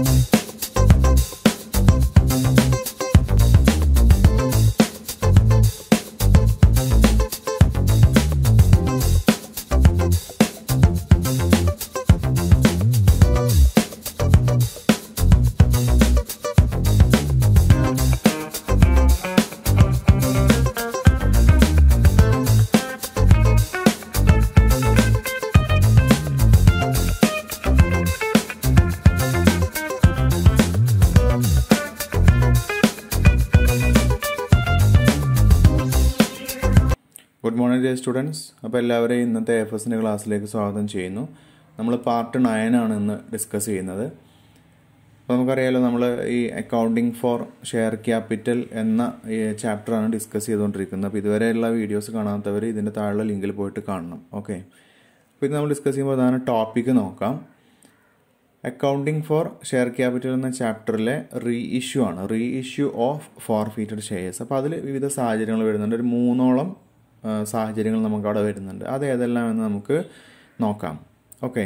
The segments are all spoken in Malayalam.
ഗുഡ് മോർണിംഗ് ഡേ സ്റ്റുഡൻസ് അപ്പോൾ എല്ലാവരെയും ഇന്നത്തെ എഫ് എസിൻ്റെ ക്ലാസ്സിലേക്ക് സ്വാഗതം ചെയ്യുന്നു നമ്മൾ പാർട്ട് നയൻ ആണ് ഇന്ന് ഡിസ്കസ് ചെയ്യുന്നത് അപ്പോൾ നമുക്കറിയാലോ നമ്മൾ ഈ അക്കൗണ്ടിങ് ഫോർ ഷെയർ ക്യാപിറ്റൽ എന്ന ഈ ചാപ്റ്ററാണ് ഡിസ്കസ് ചെയ്തുകൊണ്ടിരിക്കുന്നത് അപ്പോൾ ഇതുവരെയുള്ള വീഡിയോസ് കാണാത്തവർ ഇതിൻ്റെ താഴെ ലിങ്കിൽ പോയിട്ട് കാണണം ഓക്കെ അപ്പോൾ ഇത് നമ്മൾ ഡിസ്കസ് ചെയ്യുമ്പോൾ പ്രധാന ടോപ്പിക്ക് നോക്കാം അക്കൗണ്ടിങ് ഫോർ ഷെയർ ക്യാപിറ്റൽ എന്ന ചാപ്റ്ററിലെ റീ ഇഷ്യൂ ആണ് reissue of forfeited shares അപ്പോൾ അതിൽ വിവിധ സാഹചര്യങ്ങൾ വരുന്നുണ്ട് ഒരു മൂന്നോളം ആ, സാഹചര്യങ്ങൾ നമുക്ക് അവിടെ വരുന്നുണ്ട് അത് ഏതെല്ലാം എന്ന് നമുക്ക് നോക്കാം ഓക്കെ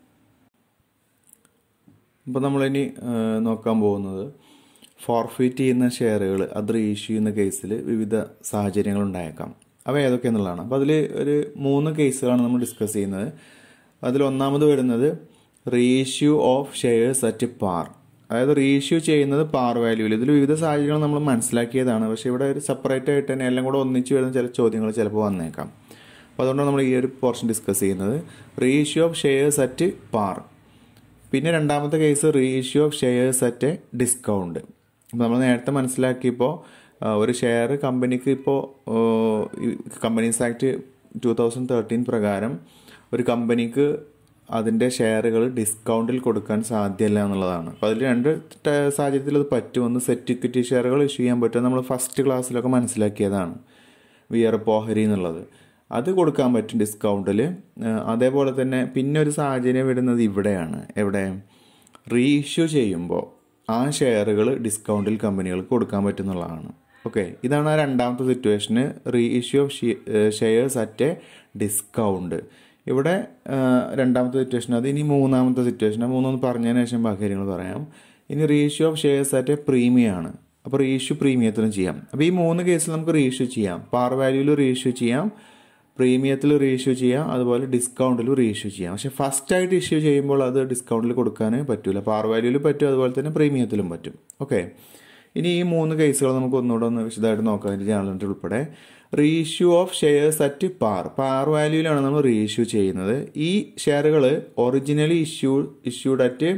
അപ്പോൾ നമ്മളിനി ആ, നോക്കാൻ പോകുന്നത് ഫോർഫീറ്റ് ചെയ്യുന്ന ഷെയറുകൾ അത് റീ ഇഷ്യൂ ചെയ്യുന്ന കേസിൽ വിവിധ സാഹചര്യങ്ങൾ ഉണ്ടായേക്കാം അവ ഏതൊക്കെയെന്നുള്ളതാണ് അപ്പോൾ അതിൽ ഒരു മൂന്ന് കേസുകളാണ് നമ്മൾ ഡിസ്കസ് ചെയ്യുന്നത് അതിൽ ഒന്നാമത് വരുന്നത് reissue of shares at par അതായത് റീഇഷ്യൂ ചെയ്യുന്നത് പാർ വാല്യൂവിൽ ഇതിൽ വിവിധ സാഹചര്യങ്ങൾ നമ്മൾ മനസ്സിലാക്കിയതാണ് പക്ഷേ ഇവിടെ ഒരു സെപ്പറേറ്റ് ആയിട്ട് തന്നെ എല്ലാം കൂടെ ഒന്നിച്ച് വരുന്ന ചില ചോദ്യങ്ങൾ ചിലപ്പോൾ വന്നേക്കാം അപ്പോൾ അതുകൊണ്ടാണ് നമ്മൾ ഈ ഒരു പോർഷൻ ഡിസ്കസ് ചെയ്യുന്നത് reissue of shares at par പിന്നെ രണ്ടാമത്തെ case reissue of shares at discount അപ്പോൾ നമ്മൾ നേരത്തെ മനസ്സിലാക്കിയപ്പോൾ ആ, ഒരു ഷെയർ കമ്പനിക്ക് ഇപ്പോൾ companies act two thousand thirteen പ്രകാരം ഒരു കമ്പനിക്ക് അതിൻ്റെ ഷെയറുകൾ ഡിസ്കൗണ്ടിൽ കൊടുക്കാൻ സാധ്യമല്ല എന്നുള്ളതാണ് അപ്പോൾ അതിൽ രണ്ട് ട- സാഹചര്യത്തിൽ അത് പറ്റും ഒന്ന് സെറ്റ് ഇക്വിറ്റി ഷെയറുകൾ ഇഷ്യൂ ചെയ്യാൻ പറ്റും നമ്മൾ ഫസ്റ്റ് ക്ലാസ്സിലൊക്കെ മനസ്സിലാക്കിയതാണ് വിയർ പോഹരി എന്നുള്ളത് അത് കൊടുക്കാൻ പറ്റും ഡിസ്കൗണ്ടിൽ അതേപോലെ തന്നെ പിന്നെ ഒരു സാഹചര്യം വരുന്നത് ഇവിടെയാണ് എവിടെ റീഇഷ്യൂ ചെയ്യുമ്പോൾ ആ ഷെയറുകൾ ഡിസ്കൗണ്ടിൽ കമ്പനികൾക്ക് കൊടുക്കാൻ പറ്റുന്നുള്ളതാണ് ഓക്കെ ഇതാണ് ആ രണ്ടാമത്തെ സിറ്റുവേഷന് reissue of shares at a discount ഇവിടെ ആ, രണ്ടാമത്തെ സിറ്റുവേഷൻ അത് ഇനി മൂന്നാമത്തെ സിറ്റുവേഷൻ ആ മൂന്നൊന്ന് പറഞ്ഞതിന് ശേഷം ബാക്കി കാര്യങ്ങൾ പറയാം ഇനി reissue of shares at a premium ആണ് അപ്പോൾ റീഇഷ്യൂ പ്രീമിയത്തിലും ചെയ്യാം അപ്പോൾ ഈ മൂന്ന് കേസിൽ നമുക്ക് റീഇഷ്യൂ ചെയ്യാം പാർ വാല്യൂവിൽ റീഇഷ്യൂ ചെയ്യാം പ്രീമിയത്തിൽ റീഇഷ്യൂ ചെയ്യാം അതുപോലെ ഡിസ്കൗണ്ടിലും റീഇഷ്യൂ ചെയ്യാം പക്ഷേ ഫസ്റ്റ് ആയിട്ട് ഇഷ്യൂ ചെയ്യുമ്പോൾ അത് ഡിസ്കൗണ്ടിൽ കൊടുക്കാൻ പറ്റില്ല പാർ വാല്യൂവിൽ പറ്റും അതുപോലെ തന്നെ പ്രീമിയത്തിലും പറ്റും ഓക്കെ ഇനി ഈ മൂന്ന് കേസുകൾ നമുക്ക് ഒന്നുകൂടെ ഒന്ന് വിശദമായിട്ട് നോക്കാം ഇതിൻ്റെ ജേണലിൻ്റെ ഉൾപ്പെടെ reissue of shares at par par വാല്യൂവിലാണ് നമ്മൾ റീഇഷ്യൂ ചെയ്യുന്നത് ഈ ഷെയറുകൾ originally issue issued at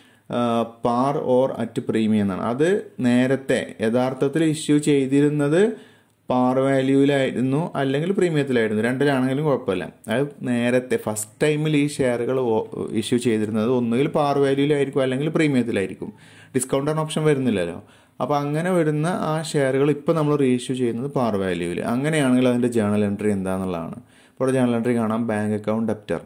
par or at premium എന്നാണ് അത് നേരത്തെ യഥാർത്ഥത്തിൽ ഇഷ്യൂ ചെയ്തിരുന്നത് പാർ വാല്യൂവിലായിരുന്നു അല്ലെങ്കിൽ പ്രീമിയത്തിലായിരുന്നു രണ്ടിലാണെങ്കിലും കുഴപ്പമില്ല അത് നേരത്തെ ഫസ്റ്റ് ടൈമിൽ ഈ ഷെയറുകൾ ഇഷ്യൂ ചെയ്തിരുന്നത് ഒന്നുകിൽ പാർ വാല്യൂവിലായിരിക്കും അല്ലെങ്കിൽ പ്രീമിയത്തിലായിരിക്കും ഡിസ്കൗണ്ട് ആണ് ഓപ്ഷൻ വരുന്നില്ലല്ലോ അപ്പോൾ അങ്ങനെ വരുന്ന ആ ഷെയറുകൾ ഇപ്പോൾ നമ്മൾ റീഇഷ്യൂ ചെയ്യുന്നത് പാർ വാല്യൂവിൽ അങ്ങനെയാണെങ്കിൽ അതിൻ്റെ ജേണൽ എൻട്രി എന്താണെന്നുള്ളതാണ് ഇപ്പോൾ ജേണൽ എൻട്രി കാണാം bank account debtor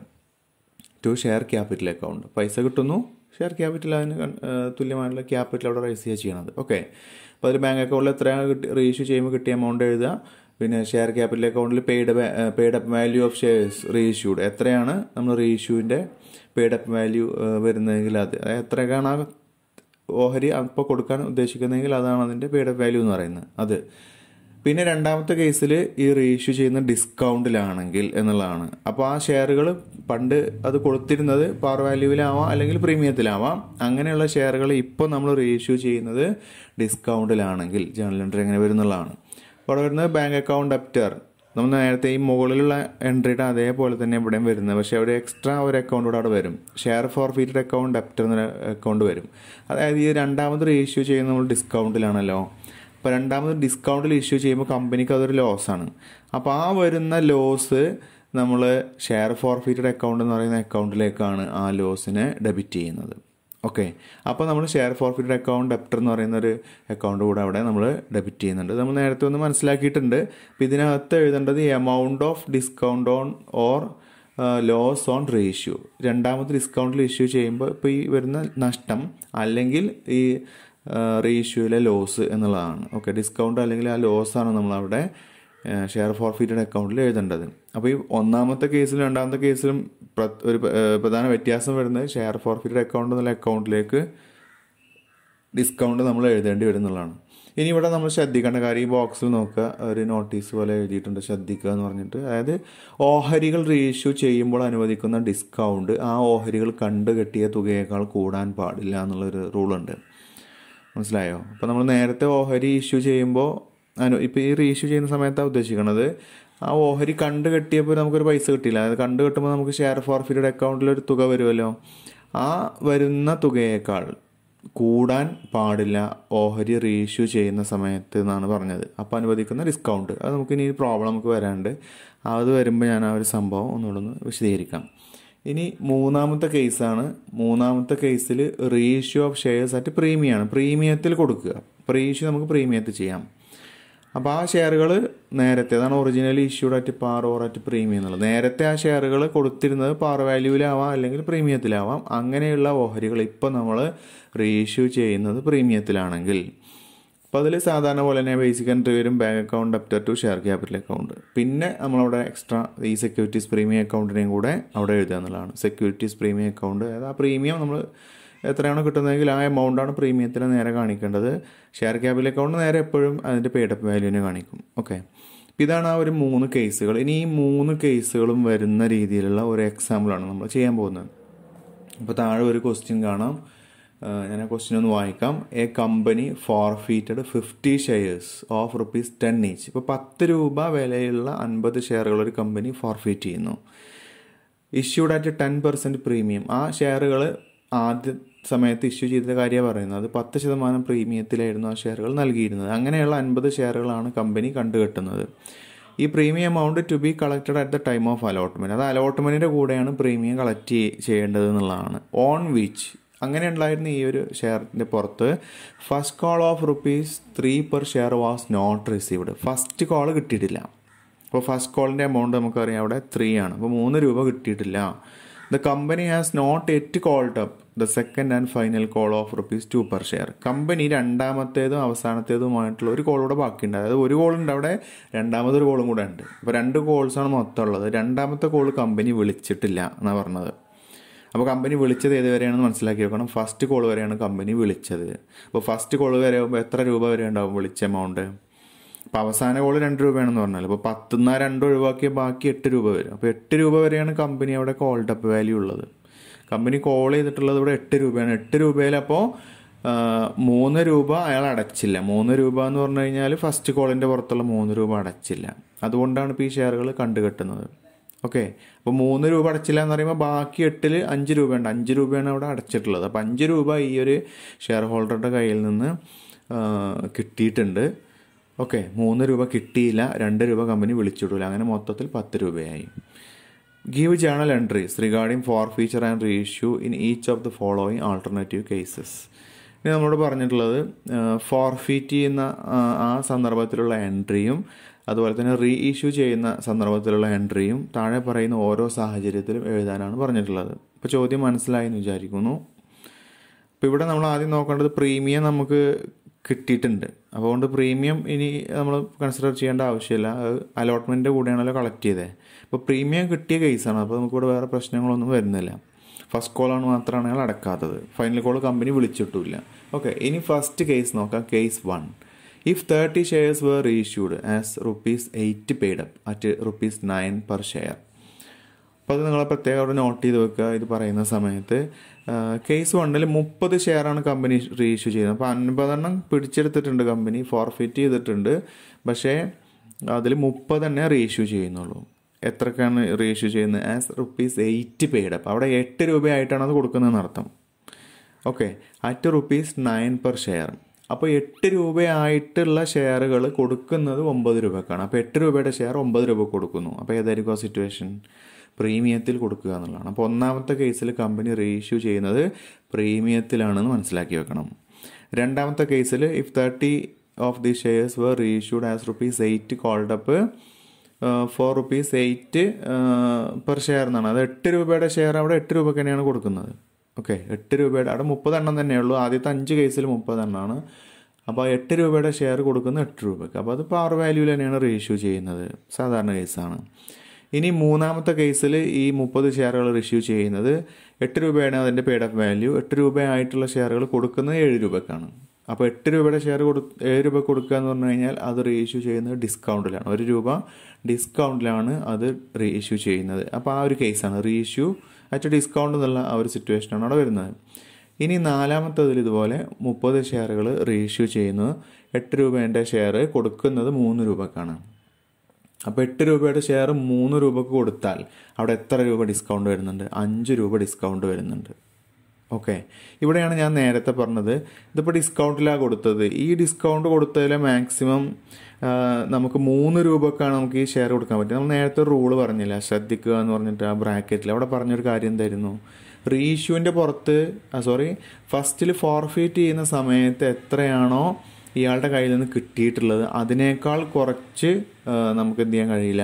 to share capital account പൈസ കിട്ടുന്നു ഷെയർ ക്യാപിറ്റൽ അതിന് കൺ- ഏഹ് തുല്യമായിട്ടുള്ള ക്യാപിറ്റൽ അവിടെ റൈസ് ചെയ്യുക ചെയ്യണത് ഓക്കെ അപ്പോൾ അതിൽ ബാങ്ക് അക്കൗണ്ടിൽ എത്രയാണ് കിട്ടി റീഇഷ്യൂ ചെയ്യുമ്പോൾ കിട്ടിയ എമൗണ്ട് എഴുതുക പിന്നെ ഷെയർ ക്യാപിറ്റൽ അക്കൗണ്ടിൽ paid paid up value of shares reissued എത്രയാണ് നമ്മൾ റീഇഷ്യൂവിൻ്റെ പെയ്ഡ് അപ്പ് വാല്യൂ വരുന്നതെങ്കിൽ അത് അതായത് എത്രയൊക്കെയാണ് ആ ഓഹരി അപ്പോൾ കൊടുക്കാൻ ഉദ്ദേശിക്കുന്നതെങ്കിൽ അതാണ് അതിൻ്റെ പെയ്ഡ് അപ്പ് വാല്യൂ എന്ന് പറയുന്നത് അത് പിന്നെ രണ്ടാമത്തെ കേസിൽ ഈ റീഇഷ്യൂ ചെയ്യുന്ന ഡിസ്കൗണ്ടിലാണെങ്കിൽ എന്നുള്ളതാണ് അപ്പോൾ ആ ഷെയറുകൾ പണ്ട് അത് കൊടുത്തിരുന്നത് പാർ വാല്യൂവിലാവാം അല്ലെങ്കിൽ പ്രീമിയത്തിലാവാം അങ്ങനെയുള്ള ഷെയറുകൾ ഇപ്പോൾ നമ്മൾ റീഇഷ്യൂ ചെയ്യുന്നത് ഡിസ്കൗണ്ടിലാണെങ്കിൽ ജേണൽ എൻട്രി എങ്ങനെ വരുന്നുള്ളതാണ് അപ്പോൾ അവിടെ വരുന്നത് ബാങ്ക് അക്കൗണ്ട് അപ്റ്റർ നമ്മൾ നേരത്തെ ഈ മുകളിലുള്ള എൻട്രിയുടെ അതേപോലെ തന്നെ ഇവിടെയും വരുന്നത് പക്ഷേ അവിടെ എക്സ്ട്രാ ഒരു അക്കൗണ്ട് കൂടെ അവിടെ വരും ഷെയർ ഫോർഫീറ്റഡ് അക്കൗണ്ട് അപ്റ്റർ എന്നൊരു അക്കൗണ്ട് വരും അതായത് ഈ രണ്ടാമത് റീഇഷ്യൂ ചെയ്യുന്നത് നമ്മൾ ഡിസ്കൗണ്ടിലാണല്ലോ അപ്പോൾ രണ്ടാമത് ഡിസ്കൗണ്ടിൽ ഇഷ്യൂ ചെയ്യുമ്പോൾ കമ്പനിക്ക് അതൊരു ലോസാണ് അപ്പോൾ ആ വരുന്ന ലോസ് നമ്മൾ ഷെയർ ഫോർഫീറ്റഡ് അക്കൗണ്ട് എന്ന് പറയുന്ന അക്കൗണ്ടിലേക്കാണ് ആ ലോസിനെ ഡെബിറ്റ് ചെയ്യുന്നത് ഓക്കെ അപ്പോൾ നമ്മൾ ഷെയർ ഫോർഫിറ്റഡ് അക്കൗണ്ട് ഡെപ്റ്റർ എന്ന് പറയുന്ന ഒരു അക്കൗണ്ട് കൂടെ അവിടെ നമ്മൾ ഡെബിറ്റ് ചെയ്യുന്നുണ്ട് നമ്മൾ നേരത്തെ ഒന്ന് മനസ്സിലാക്കിയിട്ടുണ്ട് അപ്പോൾ ഇതിനകത്ത് എഴുതേണ്ടത് amount of discount on or loss on reissue രണ്ടാമത്തെ ഡിസ്കൗണ്ടിൽ ഇഷ്യൂ ചെയ്യുമ്പോൾ ഇപ്പോൾ ഈ വരുന്ന നഷ്ടം അല്ലെങ്കിൽ ഈ റേഷ്യോയിലെ ലോസ് എന്നുള്ളതാണ് ഓക്കെ ഡിസ്കൗണ്ട് അല്ലെങ്കിൽ ആ ലോസാണ് നമ്മളവിടെ ഷെയർ ഫോർഫീറ്റഡ് അക്കൗണ്ടിൽ എഴുതേണ്ടത് അപ്പോൾ ഈ ഒന്നാമത്തെ കേസിലും രണ്ടാമത്തെ കേസിലും പ്ര- ഒരു പ- ഏഹ് പ്രധാന വ്യത്യാസം വരുന്നത് ഷെയർ ഫോർഫീറ്റഡ് അക്കൗണ്ട് എന്നുള്ള അക്കൗണ്ടിലേക്ക് ഡിസ്കൗണ്ട് നമ്മൾ എഴുതേണ്ടി വരും എന്നുള്ളതാണ് ഇനി ഇവിടെ നമ്മൾ ശ്രദ്ധിക്കേണ്ട കാര്യം ഈ ബോക്സിൽ നോക്കുക ഒരു നോട്ടീസ് പോലെ എഴുതിയിട്ടുണ്ട് ശ്രദ്ധിക്കുക എന്ന് പറഞ്ഞിട്ട് അതായത് ഓഹരികൾ റീഇഷ്യൂ ചെയ്യുമ്പോൾ അനുവദിക്കുന്ന ഡിസ്കൗണ്ട് ആ ഓഹരികൾ കണ്ടുകെട്ടിയ തുകയേക്കാൾ കൂടാൻ പാടില്ല എന്നുള്ളൊരു റൂളുണ്ട് മനസ്സിലായോ അപ്പോൾ നമ്മൾ നേരത്തെ ഓഹരി ഇഷ്യൂ ചെയ്യുമ്പോൾ അനു ഇപ്പോൾ ഈ റീഇഷ്യൂ ചെയ്യുന്ന സമയത്താണ് ഉദ്ദേശിക്കുന്നത് ആ ഓഹരി കണ്ട് കെട്ടിയപ്പോൾ നമുക്കൊരു പൈസ കിട്ടിയില്ല അതായത് കണ്ട് കെട്ടുമ്പോൾ നമുക്ക് ഷെയർ ഫോർഫിറ്റഡ് അക്കൗണ്ടിൽ ഒരു തുക വരുമല്ലോ ആ വരുന്ന തുകയേക്കാൾ കൂടാൻ പാടില്ല ഓഹരി റീഇഷ്യൂ ചെയ്യുന്ന സമയത്ത് എന്നാണ് പറഞ്ഞത് അപ്പോൾ അനുവദിക്കുന്ന ഡിസ്കൗണ്ട് അത് നമുക്ക് ഇനി പ്രോബ്ലം നമുക്ക് വരാണ്ട് അത് വരുമ്പോൾ ഞാൻ ആ ഒരു സംഭവം ഒന്നുകൂടെ ഒന്ന് വിശദീകരിക്കാം ഇനി മൂന്നാമത്തെ കേസാണ് മൂന്നാമത്തെ കേസിൽ റീഇഷ്യൂ ഓഫ് ഷെയർസ് അറ്റ് പ്രീമിയമാണ് പ്രീമിയത്തിൽ കൊടുക്കുക റീഇഷ്യൂ നമുക്ക് പ്രീമിയത്തിൽ ചെയ്യാം അപ്പോൾ ആ ഷെയറുകൾ നേരത്തെ അതാണ് originally issued at par or at premium എന്നുള്ളത് നേരത്തെ ആ ഷെയറുകൾ കൊടുത്തിരുന്നത് പാർ വാല്യൂവിലാവാം അല്ലെങ്കിൽ പ്രീമിയത്തിലാവാം അങ്ങനെയുള്ള ഓഹരികൾ ഇപ്പം നമ്മൾ റീഇഷ്യൂ ചെയ്യുന്നത് പ്രീമിയത്തിലാണെങ്കിൽ അപ്പോൾ അതിൽ സാധാരണ പോലെ തന്നെ ബേസിക് എൻട്രി വരും bank account debtor to share capital account പിന്നെ നമ്മളവിടെ എക്സ്ട്രാ ഈ സെക്യൂരിറ്റീസ് പ്രീമിയം അക്കൗണ്ടിനെയും കൂടെ അവിടെ എഴുതുക എന്നുള്ളതാണ് സെക്യൂരിറ്റീസ് പ്രീമിയം അക്കൗണ്ട് അതായത് ആ പ്രീമിയം നമ്മൾ എത്രയാണോ കിട്ടുന്നതെങ്കിൽ ആ എമൗണ്ടാണ് പ്രീമിയത്തിന് നേരെ കാണിക്കേണ്ടത് ഷെയർ ക്യാപിറ്റൽ അക്കൗണ്ട് നേരെ എപ്പോഴും അതിൻ്റെ പേഡപ്പ് വാല്യൂവിനെ കാണിക്കും ഓക്കെ ഇതാണ് ആ ഒരു മൂന്ന് കേസുകൾ ഇനി ഈ മൂന്ന് കേസുകളും വരുന്ന രീതിയിലുള്ള ഒരു എക്സാമ്പിളാണ് നമ്മൾ ചെയ്യാൻ പോകുന്നത് അപ്പോൾ താഴെ ഒരു ക്വസ്റ്റ്യൻ കാണാം ഞാൻ ആ ക്വസ്റ്റ്യൻ ഒന്ന് വായിക്കാം a company forfeited fifty shares of rupees ten each ഇപ്പോൾ പത്ത് രൂപ വിലയുള്ള അൻപത് ഷെയറുകൾ ഒരു കമ്പനി ഫോർഫീറ്റ് ചെയ്യുന്നു issued at ten percent premium ആ ഷെയറുകൾ ആദ്യ സമയത്ത് ഇഷ്യൂ ചെയ്ത കാര്യമാണ് പറയുന്നത് അത് പത്ത് ശതമാനം പ്രീമിയത്തിലായിരുന്നു ആ ഷെയറുകൾ നൽകിയിരുന്നത് അങ്ങനെയുള്ള അൻപത് ഷെയറുകളാണ് കമ്പനി കണ്ടുകെട്ടുന്നത് ഈ premium amount to be collected at the time of allotment അത് അലോട്ട്മെൻറ്റിൻ്റെ കൂടെയാണ് പ്രീമിയം കളക്ട് ചെയ്യേണ്ടത് എന്നുള്ളതാണ് ഓൺ വിച്ച് അങ്ങനെ ഉണ്ടായിരുന്ന ഈ ഒരു ഷെയറിൻ്റെ പുറത്ത് first call of rupees three per share was not received first call കിട്ടിയിട്ടില്ല അപ്പോൾ ഫസ്റ്റ് കോളിൻ്റെ എമൗണ്ട് നമുക്കറിയാം അവിടെ ത്രീ ആണ് അപ്പോൾ മൂന്ന് രൂപ കിട്ടിയിട്ടില്ല the company has not yet called up the second and final call of rupees two per share company രണ്ടാമത്തേതും അവസാനത്തേതുമായിട്ടുള്ള ഒരു കോൾ കൂടെ ബാക്കിയുണ്ട് അതായത് ഒരു കോൾ ഉണ്ട് അവിടെ രണ്ടാമതൊരു കോളും കൂടെ ഉണ്ട് അപ്പോൾ രണ്ട് കോൾസാണ് മൊത്തം ഉള്ളത് രണ്ടാമത്തെ കോൾ കമ്പനി വിളിച്ചിട്ടില്ല എന്നാണ് പറഞ്ഞത് അപ്പോൾ കമ്പനി വിളിച്ചത് ഏത് വരെയാണെന്ന് മനസ്സിലാക്കി വെക്കണം ഫസ്റ്റ് കോൾ വരെയാണ് കമ്പനി വിളിച്ചത് അപ്പോൾ ഫസ്റ്റ് കോൾ വരെ ആകുമ്പോൾ എത്ര രൂപ വരെ ഉണ്ടാവും വിളിച്ച എമൗണ്ട് അപ്പോൾ അവസാന കോൾ രണ്ട് രൂപയാണെന്ന് പറഞ്ഞാൽ അപ്പോൾ പത്തുനിന്ന് രണ്ട് ഒഴിവാക്കിയ ബാക്കി എട്ട് രൂപ വരും അപ്പോൾ എട്ട് രൂപ വരെയാണ് കമ്പനി അവിടെ കോൾഡ് അപ്പ് വാല്യൂ ഉള്ളത് കമ്പനി കോൾ ചെയ്തിട്ടുള്ളത് ഇവിടെ എട്ട് രൂപയാണ് എട്ട് രൂപയിൽ അപ്പോൾ മൂന്ന് രൂപ അയാൾ അടച്ചില്ല മൂന്ന് രൂപ എന്ന് പറഞ്ഞു കഴിഞ്ഞാൽ ഫസ്റ്റ് കോളിൻ്റെ പുറത്തുള്ള മൂന്ന് രൂപ അടച്ചില്ല അതുകൊണ്ടാണ് ഇപ്പോൾ ഈ ഷെയറുകൾ കണ്ടുകെട്ടുന്നത് ഓക്കെ അപ്പോൾ മൂന്ന് രൂപ അടച്ചില്ല എന്ന് പറയുമ്പോൾ ബാക്കി എട്ടിൽ അഞ്ച് രൂപയുണ്ട് അഞ്ച് രൂപയാണ് അവിടെ അടച്ചിട്ടുള്ളത് അപ്പോൾ അഞ്ച് രൂപ ഈ ഒരു ഷെയർ ഹോൾഡറുടെ കയ്യിൽ നിന്ന് കിട്ടിയിട്ടുണ്ട് ഓക്കെ മൂന്ന് രൂപ കിട്ടിയില്ല രണ്ട് രൂപ കമ്പനി വിളിച്ചിട്ടില്ല അങ്ങനെ മൊത്തത്തിൽ പത്ത് രൂപയായി give journal entries regarding forfeiture and reissue in each of the following alternative cases ഇനി നമ്മളോട് പറഞ്ഞിട്ടുള്ളത് ഫോർഫീറ്റ് ചെയ്യുന്ന ആ സന്ദർഭത്തിലുള്ള എൻട്രിയും അതുപോലെ തന്നെ റീ ഇഷ്യൂ ചെയ്യുന്ന സന്ദർഭത്തിലുള്ള എൻട്രിയും താഴെ പറയുന്ന ഓരോ സാഹചര്യത്തിലും എഴുതാനാണ് പറഞ്ഞിട്ടുള്ളത് ഇപ്പോൾ ചോദ്യം മനസ്സിലായി എന്ന് വിചാരിക്കുന്നു അപ്പോൾ ഇവിടെ നമ്മൾ ആദ്യം നോക്കേണ്ടത് പ്രീമിയം നമുക്ക് കിട്ടിയിട്ടുണ്ട് അതുകൊണ്ട് പ്രീമിയം ഇനി നമ്മൾ കൺസിഡർ ചെയ്യേണ്ട ആവശ്യമില്ല അത് അലോട്ട്മെൻറ്റിൻ്റെ കൂടെയാണല്ലോ കളക്ട് ചെയ്തത് അപ്പോൾ പ്രീമിയം കിട്ടിയ കേസാണ് അപ്പോൾ നമുക്കിവിടെ വേറെ പ്രശ്നങ്ങളൊന്നും വരുന്നില്ല ഫസ്റ്റ് കോളാണ് മാത്രമാണ് അയാൾ അടക്കാത്തത് ഫൈനൽ കോൾ കമ്പനി വിളിച്ചിട്ടില്ല ഓക്കെ ഇനി ഫസ്റ്റ് കേസ് നോക്കാം case one if thirty shares were reissued as rupees eight paid up at rupees nine per share അപ്പോൾ അത് നിങ്ങൾ പ്രത്യേകം അവിടെ നോട്ട് ചെയ്ത് വെക്കുക ഇത് പറയുന്ന സമയത്ത് കേസ് വണ്ണിൽ മുപ്പത് ഷെയറാണ് കമ്പനി റീഇഷ്യൂ ചെയ്യുന്നത് അപ്പോൾ അൻപതെണ്ണം പിടിച്ചെടുത്തിട്ടുണ്ട് കമ്പനി ഫോർഫിറ്റ് ചെയ്തിട്ടുണ്ട് പക്ഷേ അതിൽ മുപ്പത് തന്നെ റീഇഷ്യൂ ചെയ്യുന്നുള്ളൂ എത്രക്കാണ് റീഇഷ്യൂ ചെയ്യുന്നത് ആസ് റുപ്പീസ് എയ്റ്റ് പെയ്ഡ് അപ്പോൾ അവിടെ എട്ട് രൂപയായിട്ടാണ് അത് കൊടുക്കുന്നതെന്ന് അർത്ഥം okay at rupees nine per share അപ്പോൾ എട്ട് രൂപയായിട്ടുള്ള ഷെയറുകൾ കൊടുക്കുന്നത് ഒമ്പത് രൂപക്കാണ് അപ്പോൾ എട്ട് രൂപയുടെ ഷെയർ ഒമ്പത് രൂപ കൊടുക്കുന്നു അപ്പോൾ ഏതായിരിക്കും ആ സിറ്റുവേഷൻ പ്രീമിയത്തിൽ കൊടുക്കുക എന്നുള്ളതാണ് അപ്പോൾ ഒന്നാമത്തെ കേസിൽ കമ്പനി റീഇഷ്യൂ ചെയ്യുന്നത് പ്രീമിയത്തിലാണെന്ന് മനസ്സിലാക്കി വെക്കണം രണ്ടാമത്തെ കേസിൽ if thirty of the shares were reissued as rupees eight called up for rupees eight per share എന്നാണ് അത് എട്ട് രൂപയുടെ ഷെയർ അവിടെ എട്ട് രൂപക്ക് തന്നെയാണ് കൊടുക്കുന്നത് ഓക്കെ എട്ട് രൂപയുടെ അവിടെ മുപ്പതെണ്ണം തന്നെയുള്ളൂ ആദ്യത്തെ അഞ്ച് കേസിൽ മുപ്പതെണ്ണമാണ് അപ്പോൾ എട്ട് രൂപയുടെ ഷെയർ കൊടുക്കുന്ന എട്ട് രൂപയ്ക്ക് അപ്പോൾ അത് പാർ വാല്യൂവിൽ തന്നെയാണ് റീഇഷ്യൂ ചെയ്യുന്നത് സാധാരണ കേസാണ് ഇനി മൂന്നാമത്തെ കേസിൽ ഈ മുപ്പത് ഷെയറുകൾ റിഷ്യൂ ചെയ്യുന്നത് എട്ട് രൂപയാണ് അതിൻ്റെ പെയ്ഡ് അപ്പ് വാല്യൂ എട്ട് രൂപയായിട്ടുള്ള ഷെയറുകൾ കൊടുക്കുന്നത് ഏഴ് രൂപക്കാണ് അപ്പോൾ എട്ട് രൂപയുടെ ഷെയർ കൊടു ഏഴ് രൂപ കൊടുക്കുക എന്ന് പറഞ്ഞു കഴിഞ്ഞാൽ അത് റീഇഷ്യൂ ചെയ്യുന്നത് ഡിസ്കൗണ്ടിലാണ് ഒരു രൂപ ഡിസ്കൗണ്ടിലാണ് അത് റീഇഷ്യൂ ചെയ്യുന്നത് അപ്പോൾ ആ ഒരു കേസാണ് റീഇഷ്യൂ അറ്റ് ഡിസ്കൗണ്ട് എന്നുള്ള ആ ഒരു സിറ്റുവേഷനാണ് അവിടെ വരുന്നത് ഇനി നാലാമത്തതിൽ ഇതുപോലെ മുപ്പത് ഷെയറുകൾ റീഇഷ്യൂ ചെയ്യുന്നു എട്ട് രൂപേൻ്റെ ഷെയർ കൊടുക്കുന്നത് മൂന്ന് രൂപക്കാണ് അപ്പോൾ എട്ട് രൂപയുടെ ഷെയർ മൂന്ന് രൂപക്ക് കൊടുത്താൽ അവിടെ എത്ര രൂപ ഡിസ്കൗണ്ട് വരുന്നുണ്ട് അഞ്ച് രൂപ ഡിസ്കൗണ്ട് വരുന്നുണ്ട് ഓക്കെ ഇവിടെയാണ് ഞാൻ നേരത്തെ പറഞ്ഞത് ഇതിപ്പോൾ ഡിസ്കൗണ്ടിലാണ് കൊടുത്തത് ഈ ഡിസ്കൗണ്ട് കൊടുത്തതിൽ മാക്സിമം നമുക്ക് മൂന്ന് രൂപക്കാണ് നമുക്ക് ഈ ഷെയർ കൊടുക്കാൻ പറ്റും നമ്മൾ നേരത്തെ ഒരു റൂള് പറഞ്ഞില്ല ശ്രദ്ധിക്കുക എന്ന് പറഞ്ഞിട്ട് ആ ബ്രാക്കറ്റിൽ അവിടെ പറഞ്ഞൊരു കാര്യം എന്തായിരുന്നു റീഇഷ്യൂവിൻ്റെ പുറത്ത് സോറി ഫസ്റ്റിൽ ഫോർഫീറ്റ് ചെയ്യുന്ന സമയത്ത് എത്രയാണോ ഇയാളുടെ കയ്യിൽ നിന്ന് കിട്ടിയിട്ടുള്ളത് അതിനേക്കാൾ കുറച്ച് നമുക്ക് എന്ത് ചെയ്യാൻ കഴിയില്ല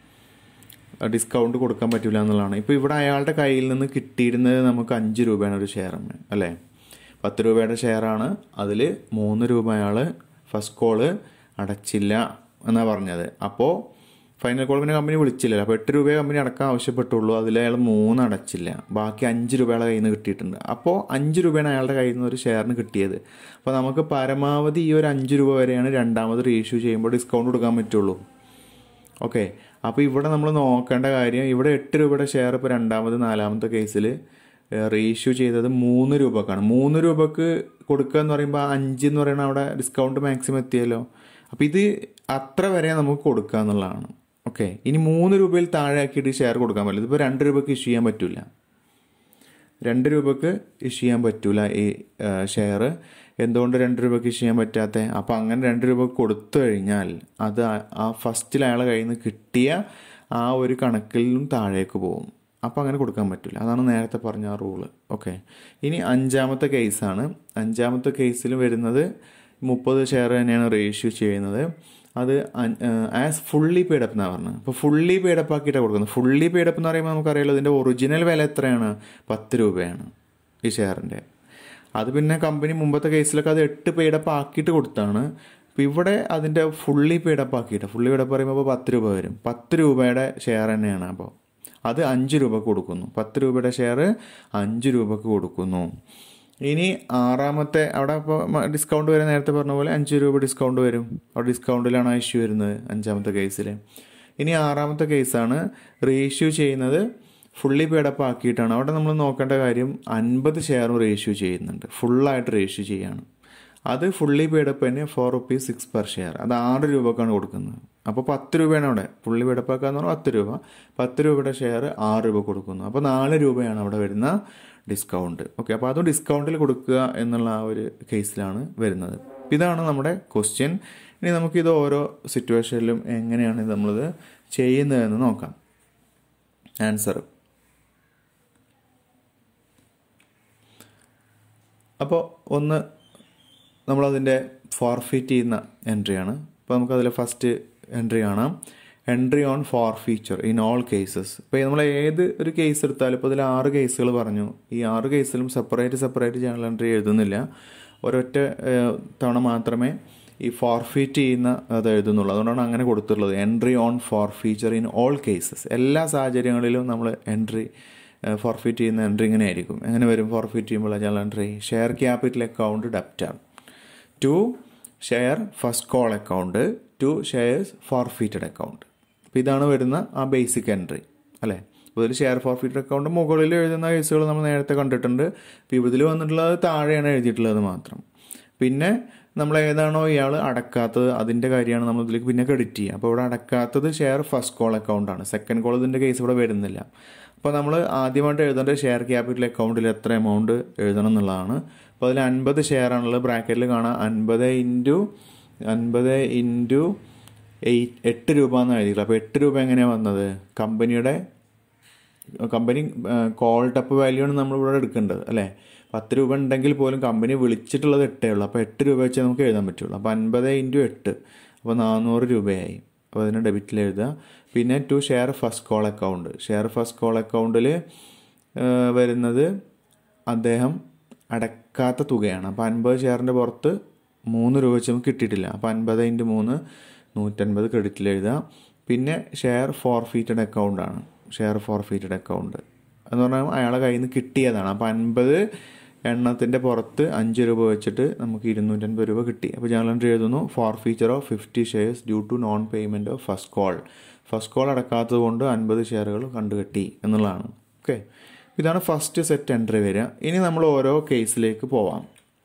ഡിസ്കൗണ്ട് കൊടുക്കാൻ പറ്റില്ല എന്നുള്ളതാണ് ഇപ്പോൾ ഇവിടെ അയാളുടെ കയ്യിൽ നിന്ന് കിട്ടിയിരുന്നത് നമുക്ക് അഞ്ച് രൂപയാണ് ഒരു ഷെയർ അല്ലേ പത്ത് രൂപയുടെ ഷെയറാണ് അതിൽ മൂന്ന് രൂപ അയാൾ ഫസ്റ്റ് കോള് അടച്ചില്ല എന്നാണ് പറഞ്ഞത് അപ്പോൾ ഫൈനൽ കോൾ പിന്നെ കമ്പനി വിളിച്ചില്ല അപ്പോൾ എട്ട് രൂപയെ കമ്പനി അടക്കാൻ ആവശ്യപ്പെട്ടുള്ളൂ അതിൽ അയാൾ മൂന്ന് അടച്ചില്ല ബാക്കി അഞ്ച് രൂപ അയാളുടെ കയ്യിൽ നിന്ന് കിട്ടിയിട്ടുണ്ട് അപ്പോൾ അഞ്ച് രൂപയാണ് അയാളുടെ കയ്യിൽ നിന്ന് ഒരു ഷെയറിന് കിട്ടിയത് അപ്പോൾ നമുക്ക് പരമാവധി ഈ ഒരു അഞ്ച് രൂപ വരെയാണ് രണ്ടാമത് റീഇഷ്യൂ ചെയ്യുമ്പോൾ ഡിസ്കൗണ്ട് കൊടുക്കാൻ പറ്റുള്ളൂ ഓക്കെ അപ്പോൾ ഇവിടെ നമ്മൾ നോക്കേണ്ട കാര്യം ഇവിടെ എട്ട് രൂപയുടെ ഷെയർ ഇപ്പോൾ രണ്ടാമത് നാലാമത്തെ കേസിൽ റീഇഷ്യൂ ചെയ്തത് മൂന്ന് രൂപക്കാണ് മൂന്ന് രൂപക്ക് കൊടുക്കുക എന്ന് പറയുമ്പോൾ അഞ്ച് എന്ന് പറയുന്നത് അവിടെ ഡിസ്കൗണ്ട് മാക്സിമം എത്തിയല്ലോ അപ്പോൾ ഇത് അത്ര വരെ നമുക്ക് കൊടുക്കുക എന്നുള്ളതാണ് ഓക്കെ ഇനി മൂന്ന് രൂപയിൽ താഴെ ആക്കിയിട്ട് ഷെയർ കൊടുക്കാൻ പറ്റില്ല ഇതിപ്പോൾ രണ്ട് രൂപയ്ക്ക് ഇഷ്യൂ ചെയ്യാൻ പറ്റില്ല രണ്ട് രൂപക്ക് ഇഷ്യൂ ചെയ്യാൻ പറ്റൂല ഈ ഷെയർ എന്തുകൊണ്ട് രണ്ട് രൂപയ്ക്ക് ഇഷ്യൂ ചെയ്യാൻ പറ്റാത്ത അപ്പോൾ അങ്ങനെ രണ്ട് രൂപ കൊടുത്തു കഴിഞ്ഞാൽ അത് ആ ഫസ്റ്റിൽ അയാളെ കയ്യിൽ നിന്ന് കിട്ടിയ ആ ഒരു കണക്കിലും താഴേക്ക് പോകും അപ്പോൾ അങ്ങനെ കൊടുക്കാൻ പറ്റില്ല അതാണ് നേരത്തെ പറഞ്ഞ ആ റൂള് ഓക്കെ ഇനി അഞ്ചാമത്തെ കേസാണ് അഞ്ചാമത്തെ കേസിൽ വരുന്നത് മുപ്പത് ഷെയർ തന്നെയാണ് റേഷ്യൂ ചെയ്യുന്നത് അത് ആസ് ഫുള്ളി പേഡപ്പ് എന്നാണ് പറഞ്ഞത് അപ്പോൾ ഫുള്ളി പേഡപ്പ് ആക്കിയിട്ടാണ് കൊടുക്കുന്നത് ഫുള്ളി പേഡപ്പ് എന്ന് പറയുമ്പോൾ നമുക്കറിയാലോ ഇതിൻ്റെ ഒറിജിനൽ വില എത്രയാണ് പത്ത് രൂപയാണ് ഈ ഷെയറിൻ്റെ അത് പിന്നെ കമ്പനി മുമ്പത്തെ കേസിലൊക്കെ അത് എട്ട് പേഡപ്പ് ആക്കിയിട്ട് കൊടുത്താണ് അപ്പോൾ ഇവിടെ അതിൻ്റെ ഫുള്ളി പേഡപ്പ് ആക്കിയിട്ട് ഫുള്ളി പേഡപ്പ് പറയുമ്പോൾ പത്ത് രൂപ വരും പത്ത് രൂപയുടെ ഷെയർ തന്നെയാണ് അപ്പോൾ അത് അഞ്ച് രൂപക്ക് കൊടുക്കുന്നു പത്ത് രൂപയുടെ ഷെയർ അഞ്ച് രൂപക്ക് കൊടുക്കുന്നു ഇനി ആറാമത്തെ അവിടെ ഇപ്പോൾ ഡിസ്കൗണ്ട് വരെ നേരത്തെ പറഞ്ഞ പോലെ അഞ്ച് രൂപ ഡിസ്കൗണ്ട് വരും അവിടെ ഡിസ്കൗണ്ടിലാണ് ആ ഇഷ്യൂ വരുന്നത് അഞ്ചാമത്തെ കേസിൽ ഇനി ആറാമത്തെ കേസാണ് റീഇഷ്യൂ ചെയ്യുന്നത് ഫുള്ളി പേഡപ്പ് ആക്കിയിട്ടാണ് അവിടെ നമ്മൾ നോക്കേണ്ട കാര്യം അൻപത് ഷെയറും റേഷ്യൂ ചെയ്യുന്നുണ്ട് ഫുള്ളായിട്ട് റേഷ്യൂ ചെയ്യാണ് അത് ഫുള്ളി പേഡപ്പ് തന്നെ for rupees six per share അത് ആറ് രൂപക്കാണ് കൊടുക്കുന്നത് അപ്പോൾ പത്ത് രൂപയാണ് അവിടെ ഫുള്ളി പേഡപ്പ് ആക്കുക എന്ന് പറഞ്ഞാൽ പത്ത് രൂപ പത്ത് രൂപയുടെ ഷെയർ ആറ് രൂപ കൊടുക്കുന്നു അപ്പോൾ നാല് രൂപയാണ് അവിടെ വരുന്ന ഡിസ്കൗണ്ട് ഓക്കെ അപ്പോൾ അതും ഡിസ്കൗണ്ടിൽ കൊടുക്കുക എന്നുള്ള ആ ഒരു കേസിലാണ് വരുന്നത് ഇതാണ് നമ്മുടെ ക്വസ്റ്റ്യൻ ഇനി നമുക്കിത് ഓരോ സിറ്റുവേഷനിലും എങ്ങനെയാണ് നമ്മളിത് ചെയ്യുന്നതെന്ന് നോക്കാം ആൻസർ അപ്പോൾ ഒന്ന് നമ്മളതിൻ്റെ ഫോർഫീറ്റ് ചെയ്യുന്ന എൻട്രിയാണ് അപ്പോൾ നമുക്കതിൽ ഫസ്റ്റ് എൻട്രി കാണാം entry on forfeiture in all cases ഇപ്പോൾ നമ്മൾ ഏത് ഒരു കേസ് എടുത്താലും ഇപ്പോൾ ഇതിൽ ആറ് കേസുകൾ പറഞ്ഞു ഈ ആറ് കേസിലും സെപ്പറേറ്റ് സെപ്പറേറ്റ് ജേണൽ എൻട്രി എഴുതുന്നില്ല ഒരൊറ്റ തവണ മാത്രമേ ഈ ഫോർഫീറ്റ് ചെയ്യുന്ന അത് എഴുതുന്നുള്ളൂ അതുകൊണ്ടാണ് അങ്ങനെ കൊടുത്തിട്ടുള്ളത് entry on forfeiture in all cases എല്ലാ സാഹചര്യങ്ങളിലും നമ്മൾ എൻട്രി ഫോർഫീറ്റ് ചെയ്യുന്ന എൻട്രി ഇങ്ങനെ ആയിരിക്കും എങ്ങനെ വരും ഫോർഫീറ്റ് ചെയ്യുമ്പോൾ journal entry share capital account debtor to share first call account to shares forfeited account അപ്പോൾ ഇതാണ് വരുന്ന ആ ബേസിക് എൻട്രി അല്ലേ അപ്പോൾ ഇതിൽ ഷെയർ ഫോർഫീറ്റഡ് അക്കൗണ്ട് മുകളിൽ എഴുതുന്ന കേസുകൾ നമ്മൾ നേരത്തെ കണ്ടിട്ടുണ്ട് ഇപ്പോൾ ഇതിൽ വന്നിട്ടുള്ളത് താഴെയാണ് എഴുതിയിട്ടുള്ളത് മാത്രം പിന്നെ നമ്മൾ ഏതാണോ ഇയാൾ അടക്കാത്തത് അതിൻ്റെ കാര്യമാണ് നമ്മൾ ഇതിലേക്ക് പിന്നെ ക്രെഡിറ്റ് ചെയ്യുക അപ്പോൾ ഇവിടെ അടക്കാത്തത് ഷെയർ ഫസ്റ്റ് കോൾ അക്കൗണ്ടാണ് സെക്കൻഡ് കോൾ ഇതിൻ്റെ കേസ് ഇവിടെ വരുന്നില്ല അപ്പോൾ നമ്മൾ ആദ്യമായിട്ട് എഴുതേണ്ട ഷെയർ ക്യാപിറ്റൽ അക്കൗണ്ടിൽ എത്ര എമൗണ്ട് എഴുതണം എന്നുള്ളതാണ് അപ്പോൾ അതിൽ അൻപത് ഷെയർ ആണുള്ളത് ബ്രാക്കറ്റിൽ കാണാം അൻപത് ഇൻറ്റു അൻപത് ഇൻറ്റു എയ്റ്റ് എട്ട് രൂപ എന്ന് എഴുതിയില്ല അപ്പോൾ എട്ട് രൂപ എങ്ങനെയാണ് വന്നത് കമ്പനിയുടെ കമ്പനി കോൾ ടപ്പ് വാല്യൂ ആണ് നമ്മൾ ഇവിടെ എടുക്കേണ്ടത് അല്ലേ പത്ത് രൂപ ഉണ്ടെങ്കിൽ പോലും കമ്പനി വിളിച്ചിട്ടുള്ളത് എട്ടേ ഉള്ളൂ അപ്പോൾ എട്ട് രൂപ വെച്ച് നമുക്ക് എഴുതാൻ പറ്റുള്ളൂ അപ്പോൾ അൻപത് ഇൻറ്റു എട്ട് അപ്പോൾ നാനൂറ് രൂപയായി അപ്പോൾ അതിന് ഡെബിറ്റിൽ എഴുതുക പിന്നെ to share first call account share first call അക്കൗണ്ടിൽ വരുന്നത് അദ്ദേഹം അടക്കാത്ത തുകയാണ് അപ്പോൾ അൻപത് ഷെയറിൻ്റെ പുറത്ത് മൂന്ന് രൂപ വെച്ച് നമുക്ക് കിട്ടിയിട്ടില്ല അപ്പോൾ അൻപത് ഇൻറ്റു മൂന്ന് നൂറ്റൻപത് ക്രെഡിറ്റിൽ എഴുതുക പിന്നെ ഷെയർ ഫോർഫീറ്റഡ് അക്കൗണ്ട് ആണ് ഷെയർ ഫോർഫീറ്റഡ് അക്കൗണ്ട് എന്ന് പറഞ്ഞാൽ അയാളെ കയ്യിൽ നിന്ന് കിട്ടിയതാണ് അപ്പോൾ അൻപത് എണ്ണത്തിൻ്റെ പുറത്ത് അഞ്ച് രൂപ വെച്ചിട്ട് നമുക്ക് ഇരുന്നൂറ്റൻപത് രൂപ കിട്ടി അപ്പോൾ ജനറൽ എൻട്രി എഴുതുന്നു forfeiture of fifty shares due to non payment of first call first call അടക്കാത്തത് കൊണ്ട് അൻപത് ഷെയറുകൾ കണ്ടുകെട്ടി എന്നുള്ളതാണ് ഓക്കെ ഇതാണ് ഫസ്റ്റ് സെറ്റ് എൻട്രി വരിക ഇനി നമ്മൾ ഓരോ കേസിലേക്ക് പോവാം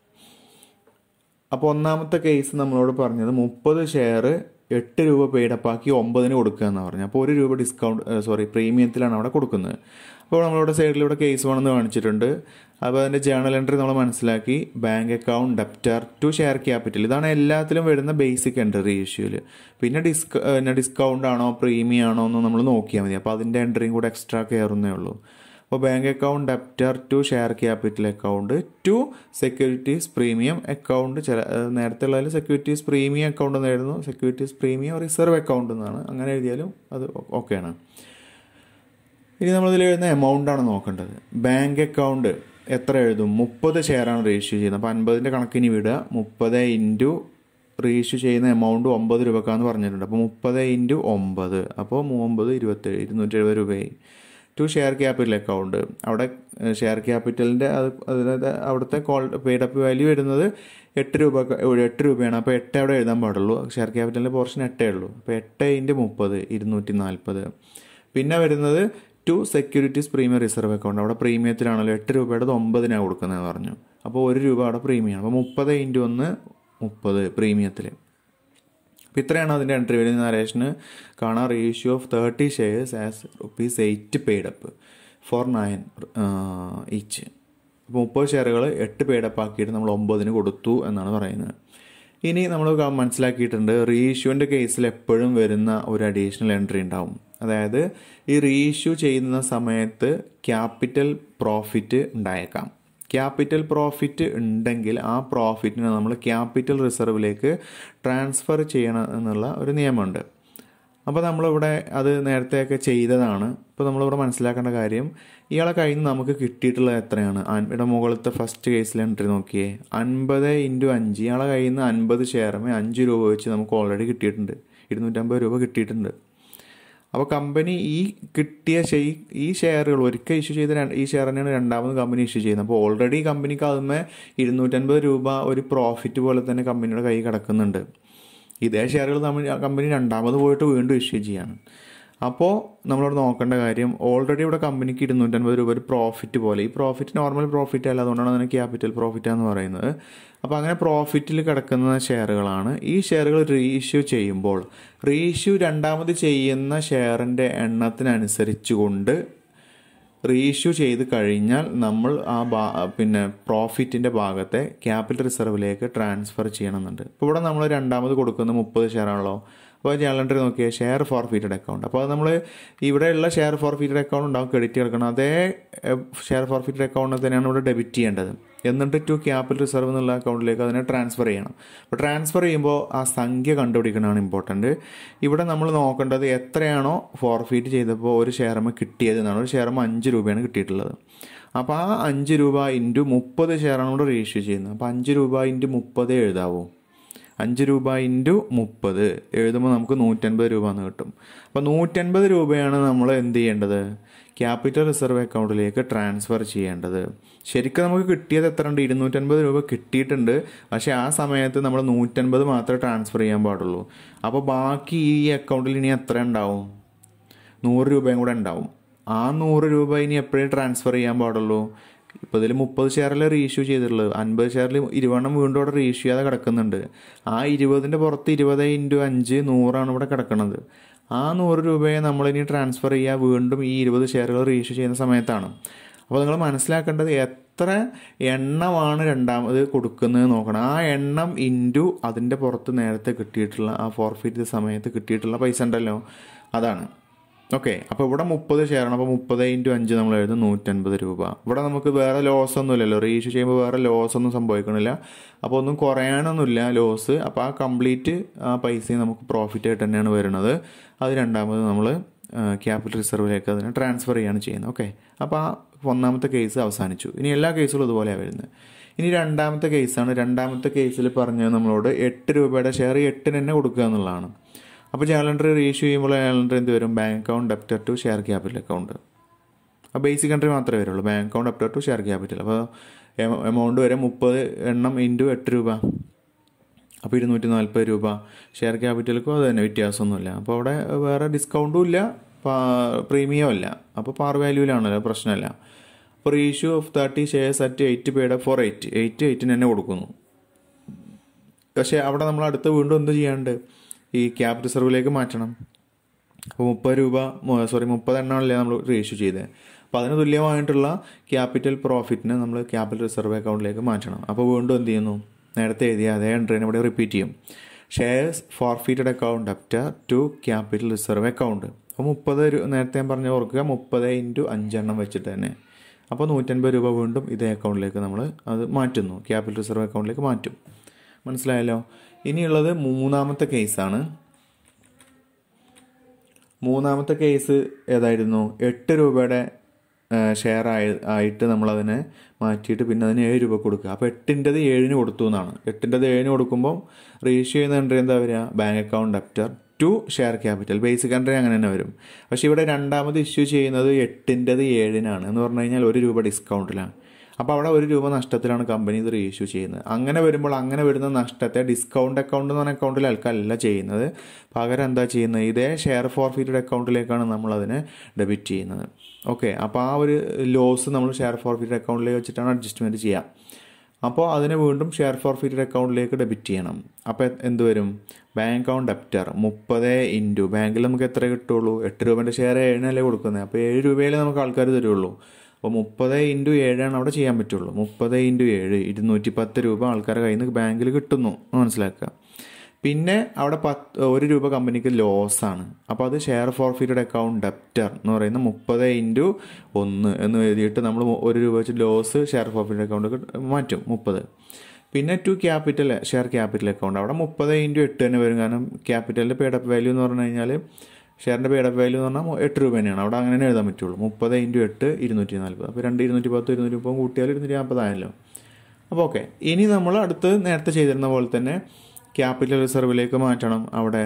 അപ്പോൾ ഒന്നാമത്തെ കേസ് നമ്മളോട് പറഞ്ഞത് മുപ്പത് ഷെയർ എട്ട് രൂപ പെയ്ഡപ്പാക്കി ഒമ്പതിന് കൊടുക്കുക എന്ന് പറഞ്ഞു അപ്പോൾ ഒരു രൂപ ഡിസ്കൗണ്ട് സോറി പ്രീമിയത്തിലാണ് അവിടെ കൊടുക്കുന്നത് അപ്പോൾ നമ്മളിവിടെ സൈഡിൽ ഇവിടെ കേസ് വേണമെന്ന് കാണിച്ചിട്ടുണ്ട് അപ്പോൾ അതിൻ്റെ ജേണൽ എൻട്രി നമ്മൾ മനസ്സിലാക്കി bank account debtor to share capital ഇതാണ് എല്ലാത്തിലും വരുന്ന ബേസിക് എൻട്രി ഇഷ്യൂല് പിന്നെ ഡിസ്ക പിന്നെ ഡിസ്കൗണ്ട് ആണോ പ്രീമിയം ആണോ എന്ന് നമ്മൾ നോക്കിയാൽ മതി അപ്പോൾ അതിൻ്റെ എൻട്രിയും കൂടെ എക്സ്ട്രാ കയറുന്നേ ഉള്ളൂ അപ്പോൾ bank account debtor to share capital account to securities premium account ചില നേരത്തെ ഉള്ളതിൽ സെക്യൂരിറ്റീസ് പ്രീമിയം അക്കൗണ്ട് എന്നായിരുന്നു സെക്യൂരിറ്റീസ് പ്രീമിയം റിസർവ് അക്കൗണ്ട് എന്നാണ് അങ്ങനെ എഴുതിയാലും അത് ഓക്കെയാണ് ഇനി നമ്മളിതിൽ എഴുതുന്ന എമൗണ്ട് ആണ് നോക്കേണ്ടത് ബാങ്ക് അക്കൗണ്ട് എത്ര എഴുതും മുപ്പത് ഷെയറാണ് രജിസ്റ്റർ ചെയ്യുന്നത് അപ്പോൾ അൻപതിൻ്റെ കണക്കിന് വിടുക മുപ്പത് ഇൻറ്റു റീഇഷ്യൂ ചെയ്യുന്ന എമൗണ്ട് ഒമ്പത് രൂപക്കാന്ന് പറഞ്ഞിട്ടുണ്ട് അപ്പോൾ മുപ്പത് ഇൻറ്റു ഒമ്പത് അപ്പോൾ മൂമ്പത് ഇരുപത്തേഴ് ഇരുന്നൂറ്റി എഴുപത് രൂപയായി ടു ഷെയർ ക്യാപിറ്റൽ അക്കൗണ്ട് അവിടെ ഷെയർ ക്യാപിറ്റലിൻ്റെ അത് അതായത് അവിടുത്തെ കോൾ പെയ്ഡ് അപ്പ് വാല്യൂ വരുന്നത് എട്ട് രൂപ എട്ട് രൂപയാണ് അപ്പോൾ എട്ട് അവിടെ എഴുതാൻ പാടുള്ളൂ ഷെയർ ക്യാപിറ്റലിൻ്റെ പോർഷൻ എട്ടേ ഉള്ളൂ അപ്പോൾ എട്ട് ഇൻറ്റു മുപ്പത് ഇരുന്നൂറ്റി നാൽപ്പത് പിന്നെ വരുന്നത് to securities premium reserve account അവിടെ പ്രീമിയത്തിലാണല്ലോ എട്ട് രൂപയുടെ ഒമ്പതിനാണ് കൊടുക്കുന്നതെന്ന് പറഞ്ഞു അപ്പോൾ ഒരു രൂപ അവിടെ പ്രീമിയമാണ് അപ്പോൾ മുപ്പത് ഇൻറ്റു ഒന്ന് മുപ്പത് പ്രീമിയത്തിൽ അപ്പോൾ ഇത്രയാണ് അതിൻ്റെ എൻട്രി വരുന്ന നരേഷന് കാണാൻ reissue of thirty shares as rupees eight paid up for nine each അപ്പോൾ മുപ്പത് ഷെയറുകൾ എട്ട് പെയ്ഡ് അപ്പ് ആക്കിയിട്ട് നമ്മൾ ഒമ്പതിന് കൊടുത്തു എന്നാണ് പറയുന്നത് ഇനി നമ്മൾ മനസ്സിലാക്കിയിട്ടുണ്ട് റീഇഷ്യൂവിൻ്റെ കേസിൽ എപ്പോഴും വരുന്ന ഒരു അഡീഷണൽ എൻട്രി ഉണ്ടാവും അതായത് ഈ റീഇഷ്യൂ ചെയ്യുന്ന സമയത്ത് ക്യാപിറ്റൽ പ്രോഫിറ്റ് ഉണ്ടായേക്കാം ക്യാപിറ്റൽ പ്രോഫിറ്റ് ഉണ്ടെങ്കിൽ ആ പ്രോഫിറ്റിനെ നമ്മൾ ക്യാപിറ്റൽ റിസർവിലേക്ക് ട്രാൻസ്ഫർ ചെയ്യണം എന്നുള്ള ഒരു നിയമമുണ്ട് അപ്പോൾ നമ്മളിവിടെ അത് നേരത്തെയൊക്കെ ചെയ്തതാണ് ഇപ്പോൾ നമ്മളിവിടെ മനസ്സിലാക്കേണ്ട കാര്യം ഇയാളെ കയ്യിൽ നിന്ന് നമുക്ക് കിട്ടിയിട്ടുള്ളത് എത്രയാണ് ഇവിടെ മുകളിലത്തെ ഫസ്റ്റ് കേസിൽ എൻട്രി നോക്കിയേ അൻപത് ഇൻറ്റു അഞ്ച് ഇയാളെ കയ്യിൽ നിന്ന് അൻപത് ഷെയറുമേ അഞ്ച് രൂപ വെച്ച് നമുക്ക് ഓൾറെഡി കിട്ടിയിട്ടുണ്ട് ഇരുന്നൂറ്റമ്പത് രൂപ കിട്ടിയിട്ടുണ്ട് അപ്പോൾ കമ്പനി ഈ കിട്ടിയ ഷെയ് ഈ ഷെയറുകൾ ഒരിക്കൽ ഇഷ്യൂ ചെയ്ത ഈ ഷെയർ തന്നെയാണ് രണ്ടാമത് കമ്പനി ഇഷ്യൂ ചെയ്യുന്നത് അപ്പോൾ ഓൾറെഡി കമ്പനിക്ക് അതുമേ ഇരുന്നൂറ്റൻപത് രൂപ ഒരു പ്രോഫിറ്റ് പോലെ തന്നെ കമ്പനിയുടെ കൈ കിടക്കുന്നുണ്ട് ഇതേ ഷെയറുകൾ നമ്മൾ കമ്പനി രണ്ടാമത് പോയിട്ട് വീണ്ടും ഇഷ്യൂ ചെയ്യാണ് അപ്പോൾ നമ്മളോട് നോക്കേണ്ട കാര്യം ഓൾറെഡി ഇവിടെ കമ്പനിക്ക് ഇരുന്നൂറ്റൻപത് രൂപ ഒരു പ്രോഫിറ്റ് പോലെ ഈ പ്രോഫിറ്റ് നോർമൽ പ്രോഫിറ്റ് അല്ല അതുകൊണ്ടാണ് അതിന് ക്യാപിറ്റൽ പ്രോഫിറ്റ് എന്ന് പറയുന്നത് അപ്പോൾ അങ്ങനെ പ്രോഫിറ്റിൽ കിടക്കുന്ന ഷെയറുകളാണ് ഈ ഷെയറുകൾ റീഇഷ്യൂ ചെയ്യുമ്പോൾ റീഇഷ്യൂ രണ്ടാമത് ചെയ്യുന്ന ഷെയറിൻ്റെ എണ്ണത്തിനനുസരിച്ചുകൊണ്ട് റീഇഷ്യൂ ചെയ്ത് കഴിഞ്ഞാൽ നമ്മൾ ആ ഭാ പിന്നെ പ്രോഫിറ്റിൻ്റെ ഭാഗത്തെ ക്യാപിറ്റൽ റിസർവിലേക്ക് ട്രാൻസ്ഫർ ചെയ്യണമെന്നുണ്ട് ഇപ്പോൾ ഇവിടെ നമ്മൾ രണ്ടാമത് കൊടുക്കുന്ന മുപ്പത് ഷെയറാണല്ലോ അപ്പോൾ ജനറൽ എൻട്രി നോക്കിയാൽ ഷെയർ ഫോർഫീറ്റഡ് അക്കൗണ്ട് അപ്പോൾ അത് നമ്മൾ ഇവിടെയുള്ള ഷെയർ ഫോർഫീറ്റഡ് അക്കൗണ്ട് ഉണ്ടാവും ക്രെഡിറ്റ് കിടക്കണം അതേ ഷെയർ ഫോർഫീറ്റഡ് അക്കൗണ്ട് തന്നെയാണ് ഇവിടെ ഡെബിറ്റ് ചെയ്യേണ്ടത് എന്നിട്ട് ടു ക്യാപിറ്റൽ റിസർവ് എന്നുള്ള അക്കൗണ്ടിലേക്ക് അതിനെ ട്രാൻസ്ഫർ ചെയ്യണം അപ്പോൾ ട്രാൻസ്ഫർ ചെയ്യുമ്പോൾ ആ സംഖ്യ കണ്ടുപിടിക്കണമാണ് ഇമ്പോർട്ടൻറ്റ് ഇവിടെ നമ്മൾ നോക്കേണ്ടത് എത്രയാണോ ഫോർഫീറ്റ് ചെയ്തപ്പോൾ ഒരു ഷെയർമ കിട്ടിയത് എന്നാണ് ഒരു ഷെയർമ അഞ്ച് രൂപയാണ് കിട്ടിയിട്ടുള്ളത് അപ്പോൾ ആ അഞ്ച് രൂപ ഇൻറ്റു മുപ്പത് ഷെയറാണ് ഇവിടെ റീഇഷ്യൂ ചെയ്യുന്നത് അപ്പോൾ അഞ്ച് രൂപ ഇൻറ്റു മുപ്പത് എഴുതാവോ അഞ്ച് രൂപ ഇൻറ്റു മുപ്പത് എഴുതുമ്പോൾ നമുക്ക് നൂറ്റൻപത് രൂപ എന്ന് കിട്ടും അപ്പോൾ നൂറ്റൻപത് രൂപയാണ് നമ്മൾ എന്ത് ചെയ്യേണ്ടത് ക്യാപിറ്റൽ റിസർവ് അക്കൗണ്ടിലേക്ക് ട്രാൻസ്ഫർ ചെയ്യേണ്ടത് ശരിക്കും നമുക്ക് കിട്ടിയത് എത്ര ഉണ്ട് ഇരുന്നൂറ്റൻപത് രൂപ കിട്ടിയിട്ടുണ്ട് പക്ഷേ ആ സമയത്ത് നമ്മൾ നൂറ്റൻപത് മാത്രമേ ട്രാൻസ്ഫർ ചെയ്യാൻ പാടുള്ളൂ അപ്പോൾ ബാക്കി ഈ അക്കൗണ്ടിൽ ഇനി എത്ര ഉണ്ടാവും നൂറ് രൂപയും കൂടെ ഉണ്ടാവും ആ നൂറ് രൂപ ഇനി എപ്പോഴും ട്രാൻസ്ഫർ ചെയ്യാൻ പാടുള്ളൂ ഇപ്പോൾ ഇതിൽ മുപ്പത് ഷെയറിൽ റീഇഷ്യൂ ചെയ്തിട്ടുള്ളത് അൻപത് ഷെയറിൽ ഇരുപതെണ്ണം വീണ്ടും അവിടെ റീഇഷ്യൂ ചെയ്യാതെ കിടക്കുന്നുണ്ട് ആ ഇരുപതിൻ്റെ പുറത്ത് ഇരുപത് ഇൻറ്റു അഞ്ച് നൂറാണ് ഇവിടെ കിടക്കുന്നത് ആ നൂറ് രൂപയെ നമ്മളിനി ട്രാൻസ്ഫർ ചെയ്യുക വീണ്ടും ഈ ഇരുപത് ഷെയറുകൾ റീഇഷ്യൂ ചെയ്യുന്ന സമയത്താണ് അപ്പോൾ നിങ്ങൾ മനസ്സിലാക്കേണ്ടത് എത്ര എണ്ണമാണ് രണ്ടാമത് കൊടുക്കുന്നത് നോക്കണം ആ എണ്ണം ഇൻറ്റു അതിൻ്റെ പുറത്ത് നേരത്തെ കിട്ടിയിട്ടുള്ള ആ ഫോർഫിറ്റ് സമയത്ത് കിട്ടിയിട്ടുള്ള പൈസ ഉണ്ടല്ലോ അതാണ് ഓക്കെ അപ്പോൾ ഇവിടെ മുപ്പത് ഷെയറാണ് അപ്പോൾ മുപ്പത് ഇൻറ്റു അഞ്ച് നമ്മൾ എഴുതും നൂറ്റൻപത് രൂപ ഇവിടെ നമുക്ക് വേറെ ലോസ് ഒന്നും ഇല്ലല്ലോ റീഇഷ്യൂ ചെയ്യുമ്പോൾ വേറെ ലോസ് ഒന്നും സംഭവിക്കണില്ല അപ്പോൾ ഒന്നും കുറയാനൊന്നുമില്ല ലോസ് അപ്പോൾ ആ കംപ്ലീറ്റ് ആ പൈസയും നമുക്ക് പ്രോഫിറ്റ് ആയിട്ട് തന്നെയാണ് വരുന്നത് അത് രണ്ടാമത് നമ്മൾ ക്യാപിറ്റൽ റിസർവിലേക്ക് അതിനെ ട്രാൻസ്ഫർ ചെയ്യാണ് ചെയ്യുന്നത് ഓക്കെ അപ്പോൾ ആ ഒന്നാമത്തെ കേസ് അവസാനിച്ചു ഇനി എല്ലാ കേസുകളും ഇതുപോലെയാണ് വരുന്നത് ഇനി രണ്ടാമത്തെ കേസാണ് രണ്ടാമത്തെ കേസിൽ പറഞ്ഞത് നമ്മളോട് എട്ട് രൂപയുടെ ഷെയർ എട്ടിന് തന്നെ കൊടുക്കുക എന്നുള്ളതാണ് അപ്പോൾ ജേണൽ എൻട്രി റീഇഷ്യൂ ചെയ്യുമ്പോൾ ജേണൽ എൻട്രി എന്ത് വരും bank account debtor to share capital account ആ ബേസിക് എൻട്രി മാത്രമേ വരുള്ളൂ bank account debtor to share capital അപ്പോൾ എമൗണ്ട് വരെ മുപ്പത് എണ്ണം ഇൻറ്റു എട്ട് രൂപ അപ്പോൾ ഇരുന്നൂറ്റി നാൽപ്പത് രൂപ ഷെയർ ക്യാപിറ്റൽക്കും അത് തന്നെ വ്യത്യാസമൊന്നുമില്ല അപ്പോൾ അവിടെ വേറെ ഡിസ്കൗണ്ടും ഇല്ല പ്രീമിയം അല്ല അപ്പോൾ പാർ വാല്യൂവിലാണല്ലോ പ്രശ്നമല്ല അപ്പോൾ reissue of thirty shares at eight paid for eight eight എയ്റ്റിന് തന്നെ കൊടുക്കുന്നു പക്ഷേ അവിടെ നമ്മൾ അടുത്ത് വീണ്ടും എന്ത് ചെയ്യാണ്ട് ഈ ക്യാപ് റിസർവിലേക്ക് മാറ്റണം അപ്പോൾ മുപ്പത് രൂപ സോറി മുപ്പത് എണ്ണമല്ലേ നമ്മൾ റീഇഷ്യൂ ചെയ്തത് അപ്പോൾ അതിന് തുല്യമായിട്ടുള്ള ക്യാപിറ്റൽ പ്രോഫിറ്റിന് നമ്മൾ ക്യാപിറ്റൽ റിസർവ് അക്കൗണ്ടിലേക്ക് മാറ്റണം അപ്പോൾ വീണ്ടും എന്ത് ചെയ്യുന്നു നേരത്തെ എഴുതിയ അതേ എൻട്രീനെ ഇവിടെ റിപ്പീറ്റ് ചെയ്യും shares forfeited account debtor to capital reserve account അപ്പോൾ മുപ്പത് നേരത്തെ ഞാൻ പറഞ്ഞ ഓർക്കുക മുപ്പത് ഇൻറ്റു അഞ്ചെണ്ണം വെച്ചിട്ട് തന്നെ അപ്പോൾ നൂറ്റൻപത് രൂപ വീണ്ടും ഇതേ അക്കൗണ്ടിലേക്ക് നമ്മൾ അത് മാറ്റുന്നു ക്യാപിറ്റൽ റിസർവ് അക്കൗണ്ടിലേക്ക് മാറ്റും മനസ്സിലായല്ലോ ഇനിയുള്ളത് മൂന്നാമത്തെ കേസാണ് മൂന്നാമത്തെ കേസ് ഏതായിരുന്നു എട്ട് രൂപയുടെ ഷെയർ ആയി ആയിട്ട് നമ്മളതിനെ മാറ്റിയിട്ട് പിന്നെ അതിന് ഏഴ് രൂപ കൊടുക്കുക അപ്പോൾ എട്ടിൻ്റെത് ഏഴിന് കൊടുത്തു എന്നാണ് എട്ടിൻ്റെത് ഏഴിന് കൊടുക്കുമ്പോൾ റീഇഷ്യൂ ചെയ്യുന്ന എൻട്രി എന്താ വരിക bank account debtor to share capital basic entry അങ്ങനെ തന്നെ വരും പക്ഷേ ഇവിടെ രണ്ടാമത് ഇഷ്യൂ ചെയ്യുന്നത് എട്ടിൻ്റെത് ഏഴിനാണ് എന്ന് പറഞ്ഞു കഴിഞ്ഞാൽ ഒരു രൂപ ഡിസ്കൗണ്ടിലാണ് അപ്പോൾ അവിടെ ഒരു രൂപ നഷ്ടത്തിലാണ് കമ്പനി ഇത് റീഇഷ്യൂ ചെയ്യുന്നത് അങ്ങനെ വരുമ്പോൾ അങ്ങനെ വരുന്ന നഷ്ടത്തെ ഡിസ്കൗണ്ട് അക്കൗണ്ട് എന്ന് പറഞ്ഞ അക്കൗണ്ടിൽ ആൾക്കാരല്ല ചെയ്യുന്നത് പകരം എന്താ ചെയ്യുന്നത് ഇതേ ഷെയർ ഫോർഫീറ്റഡ് അക്കൗണ്ടിലേക്കാണ് നമ്മൾ അതിനെ ഡെബിറ്റ് ചെയ്യുന്നത് ഓക്കെ അപ്പോൾ ആ ഒരു ലോസ് നമ്മൾ ഷെയർ ഫോർഫീറ്റഡ് അക്കൗണ്ടിലേക്ക് വെച്ചിട്ടാണ് അഡ്ജസ്റ്റ്മെൻറ്റ് ചെയ്യുക അപ്പോൾ അതിനെ വീണ്ടും ഷെയർ ഫോർഫീറ്റഡ് അക്കൗണ്ടിലേക്ക് ഡെബിറ്റ് ചെയ്യണം അപ്പോൾ എന്ത് വരും ബാങ്ക് അക്കൗണ്ട് ഡെപ്റ്റർ മുപ്പത് ഇൻറ്റു ബാങ്കിൽ നമുക്ക് എത്ര കിട്ടുള്ളൂ എട്ട് രൂപേൻ്റെ ഷെയർ ഏഴിനല്ലേ കൊടുക്കുന്നത് അപ്പോൾ ഏഴ് രൂപയിലേ നമുക്ക് ആൾക്കാർ തരുള്ളൂ അപ്പോൾ മുപ്പത് ഇൻറ്റു ഏഴാണ് അവിടെ ചെയ്യാൻ പറ്റുള്ളൂ മുപ്പത് ഇൻറ്റു ഏഴ് ഇരുന്നൂറ്റി പത്ത് രൂപ ആൾക്കാരുടെ കയ്യിൽ നിന്ന് ബാങ്കിൽ കിട്ടുന്നു മനസ്സിലാക്കുക പിന്നെ അവിടെ പത്ത് ഒരു രൂപ കമ്പനിക്ക് ലോസ് ആണ് അപ്പോൾ അത് ഷെയർ ഫോർഫീറ്റഡ് അക്കൗണ്ട് ഡെപ്റ്റർ എന്ന് പറയുന്ന മുപ്പത് ഇൻറ്റു ഒന്ന് എന്ന് എഴുതിയിട്ട് നമ്മൾ ഒരു രൂപ വെച്ച് ലോസ് ഷെയർ ഫോർഫീറ്റഡ് അക്കൗണ്ട് മാറ്റും മുപ്പത് പിന്നെ to capital share capital account അവിടെ മുപ്പത് ഇൻറ്റു എട്ട് തന്നെ വരും കാരണം ക്യാപിറ്റലിൻ്റെ പേഡപ്പ് വാല്യൂ എന്ന് പറഞ്ഞു കഴിഞ്ഞാൽ ഷെയറിൻ്റെ പേഡപ്പ് വാല്യൂ എന്ന് പറഞ്ഞാൽ എട്ട് രൂപ തന്നെയാണ് അവിടെ അങ്ങനെ എഴുതാൻ പറ്റുള്ളൂ മുപ്പത് ഇൻറ്റു എട്ട് ഇരുന്നൂറ്റി നാൽപ്പത് അപ്പോൾ രണ്ട് ഇരുന്നൂറ്റി പത്ത് ഇരുന്നൂറ്റി മുപ്പത് കൂട്ടിയാൽ ഇരുന്നൂറ്റി നാൽപ്പതായല്ലോ അപ്പോൾ ഓക്കെ ഇനി നമ്മൾ അടുത്ത് നേരത്തെ ചെയ്തിരുന്ന പോലെ തന്നെ ക്യാപിറ്റൽ റിസർവിലേക്ക് മാറ്റണം അവിടെ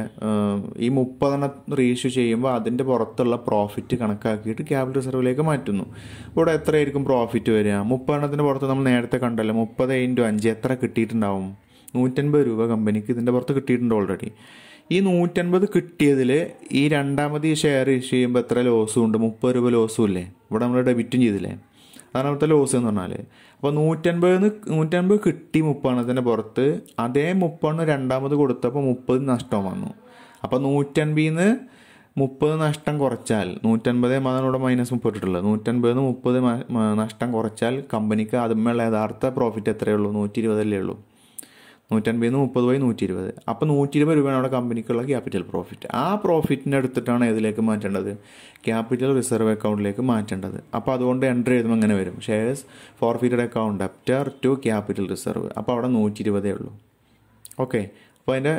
ഈ മുപ്പതെണ്ണം റീഇഷ്യൂ ചെയ്യുമ്പോൾ അതിൻ്റെ പുറത്തുള്ള പ്രോഫിറ്റ് കണക്കാക്കിയിട്ട് ക്യാപിറ്റൽ റിസർവിലേക്ക് മാറ്റുന്നു ഇവിടെ എത്രയായിരിക്കും പ്രോഫിറ്റ് വരിക മുപ്പതെണ്ണത്തിൻ്റെ പുറത്ത് നമ്മൾ നേരത്തെ കണ്ടല്ലോ മുപ്പത് ഇൻറ്റു അഞ്ച് എത്ര കിട്ടിയിട്ടുണ്ടാവും നൂറ്റൻപത് രൂപ കമ്പനിക്ക് ഇതിൻ്റെ പുറത്ത് കിട്ടിയിട്ടുണ്ട് ഓൾറെഡി ഈ നൂറ്റൻപത് കിട്ടിയതിൽ ഈ രണ്ടാമത് ഈ ഷെയർ ഇഷ്യൂ ചെയ്യുമ്പോൾ എത്ര ലോസും ഉണ്ട് മുപ്പത് രൂപ ലോസും ഇല്ലേ ഇവിടെ നമ്മൾ ഡെബിറ്റും ചെയ്തില്ലേ അതാണ് അവിടുത്തെ ലോസ് എന്ന് പറഞ്ഞാൽ അപ്പോൾ നൂറ്റൻപത് നൂറ്റൻപത് കിട്ടി മുപ്പെണ്ണത്തിൻ്റെ പുറത്ത് അതേ മുപ്പെണ്ണം രണ്ടാമത് കൊടുത്തപ്പോൾ മുപ്പത് നഷ്ടം വന്നു അപ്പോൾ നൂറ്റൻപതിൽ നിന്ന് മുപ്പത് നഷ്ടം കുറച്ചാൽ നൂറ്റൻപത് അതാണ് ഇവിടെ മൈനസ് മുപ്പത് ഇട്ടിട്ടുള്ളത് നൂറ്റൻപത് മുപ്പത് നഷ്ടം കുറച്ചാൽ കമ്പനിക്ക് അതുമ്മയുള്ള യഥാർത്ഥ പ്രോഫിറ്റ് എത്രയേ ഉള്ളൂ നൂറ്റി ഇരുപതല്ലേ ഉള്ളൂ നൂറ്റൻപതിൽ നിന്ന് മുപ്പത് പോയി നൂറ്റി ഇരുപത് അപ്പോൾ നൂറ്റി ഇരുപത് രൂപയാണ് അവിടെ കമ്പനിക്കുള്ള ക്യാപിറ്റൽ പ്രോഫിറ്റ് ആ പ്രോഫിറ്റിനെ എടുത്തിട്ടാണ് ഏതിലേക്ക് മാറ്റേണ്ടത് ക്യാപിറ്റൽ റിസർവ് അക്കൗണ്ടിലേക്ക് മാറ്റേണ്ടത് അപ്പോൾ അതുകൊണ്ട് എൻട്രി ചെയ്തുമ്പോൾ എങ്ങനെ വരും shares forfeited account debtor to capital reserve അപ്പോൾ അവിടെ നൂറ്റി ഇരുപതേ ഉള്ളൂ ഓക്കെ അപ്പോൾ അതിൻ്റെ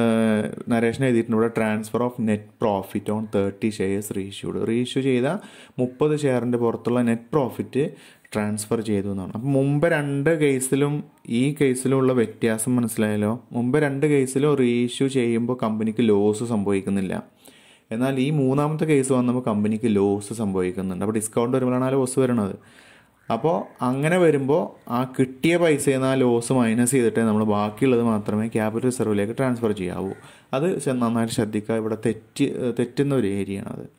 നരേഷൻ എഴുതിയിട്ടുണ്ട് ഇവിടെ transfer of net profit on thirty shares reissued reissue ചെയ്ത മുപ്പത് ഷെയറിൻ്റെ പുറത്തുള്ള നെറ്റ് പ്രോഫിറ്റ് ട്രാൻസ്ഫർ ചെയ്തു എന്നാണ് അപ്പം മുമ്പ് രണ്ട് കേസിലും ഈ കേസിലുമുള്ള വ്യത്യാസം മനസ്സിലായല്ലോ മുമ്പ് രണ്ട് കേസിലും റീഇഷ്യൂ ചെയ്യുമ്പോൾ കമ്പനിക്ക് ലോസ് സംഭവിക്കുന്നില്ല എന്നാൽ ഈ മൂന്നാമത്തെ കേസ് വന്നപ്പോൾ കമ്പനിക്ക് ലോസ് സംഭവിക്കുന്നുണ്ട് അപ്പോൾ ഡിസ്കൗണ്ട് വരുമ്പോഴാണ് ആ ലോസ് വരുന്നത് അപ്പോൾ അങ്ങനെ വരുമ്പോൾ ആ കിട്ടിയ പൈസയിൽ നിന്ന് ആ ലോസ് മൈനസ് ചെയ്തിട്ട് നമ്മൾ ബാക്കിയുള്ളത് മാത്രമേ ക്യാപിറ്റൽ റിസർവിലേക്ക് ട്രാൻസ്ഫർ ചെയ്യാവൂ അത് നന്നായിട്ട് ശ്രദ്ധിക്കുക ഇവിടെ തെറ്റ് തെറ്റുന്ന ഒരു ഏരിയയാണ് അത്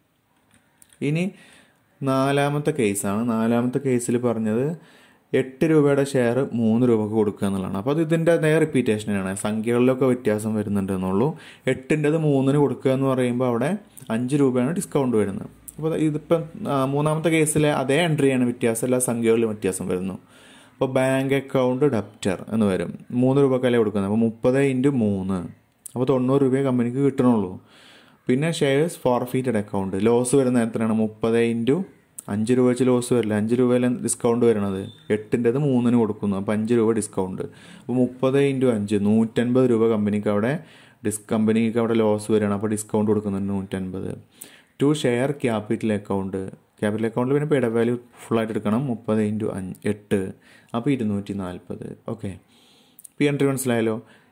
ഇനി നാലാമത്തെ കേസാണ് നാലാമത്തെ കേസിൽ പറഞ്ഞത് എട്ട് രൂപയുടെ ഷെയർ മൂന്ന് രൂപക്ക് കൊടുക്കുക എന്നുള്ളതാണ് അപ്പോൾ അത് ഇതിൻ്റെ അതേ റിപ്പീറ്റേഷനാണ് സംഖ്യകളിലൊക്കെ വ്യത്യാസം വരുന്നുണ്ട് എന്നുള്ളൂ എട്ടിൻ്റെത് മൂന്നിന് കൊടുക്കുക എന്ന് പറയുമ്പോൾ അവിടെ അഞ്ച് രൂപയാണ് ഡിസ്കൗണ്ട് വരുന്നത് അപ്പോൾ ഇതിപ്പം മൂന്നാമത്തെ കേസിലെ അതേ എൻട്രിയാണ് വ്യത്യാസം എല്ലാ സംഖ്യകളിലും വ്യത്യാസം വരുന്നു അപ്പോൾ ബാങ്ക് അക്കൗണ്ട് ഡെപ്റ്റർ എന്ന് വരും മൂന്ന് രൂപക്കല്ലേ കൊടുക്കുന്നത് അപ്പോൾ മുപ്പത് ഇൻറ്റു മൂന്ന് അപ്പോൾ തൊണ്ണൂറ് രൂപയെ കമ്പനിക്ക് കിട്ടണുള്ളൂ പിന്നെ ഷെയർസ് ഫോർഫീറ്റഡ് അക്കൗണ്ട് ലോസ് വരുന്ന എത്രയാണ് മുപ്പത് ഇൻറ്റു അഞ്ച് രൂപ വെച്ച് ലോസ് വരില്ല അഞ്ച് രൂപയിൽ ഡിസ്കൗണ്ട് വരണത് എട്ടിൻ്റെത് മൂന്നിന് കൊടുക്കുന്നു അപ്പോൾ അഞ്ച് രൂപ ഡിസ്കൗണ്ട് അപ്പോൾ മുപ്പത് ഇൻറ്റു അഞ്ച് നൂറ്റൻപത് രൂപ കമ്പനിക്ക് അവിടെ ഡിസ് കമ്പനിക്ക് അവിടെ ലോസ് വരികയാണ് അപ്പോൾ ഡിസ്കൗണ്ട് കൊടുക്കുന്നുണ്ട് നൂറ്റൻപത് to share capital account capital അക്കൗണ്ടിൽ പിന്നെ പേഡ് വാല്യൂ ഫുള്ളായിട്ട് എടുക്കണം മുപ്പത് ഇൻറ്റു അഞ്ച് എട്ട് അപ്പോൾ ഇരുന്നൂറ്റി നാൽപ്പത് ഓക്കെ പി എൻട്രി മനസ്സിലായല്ലോ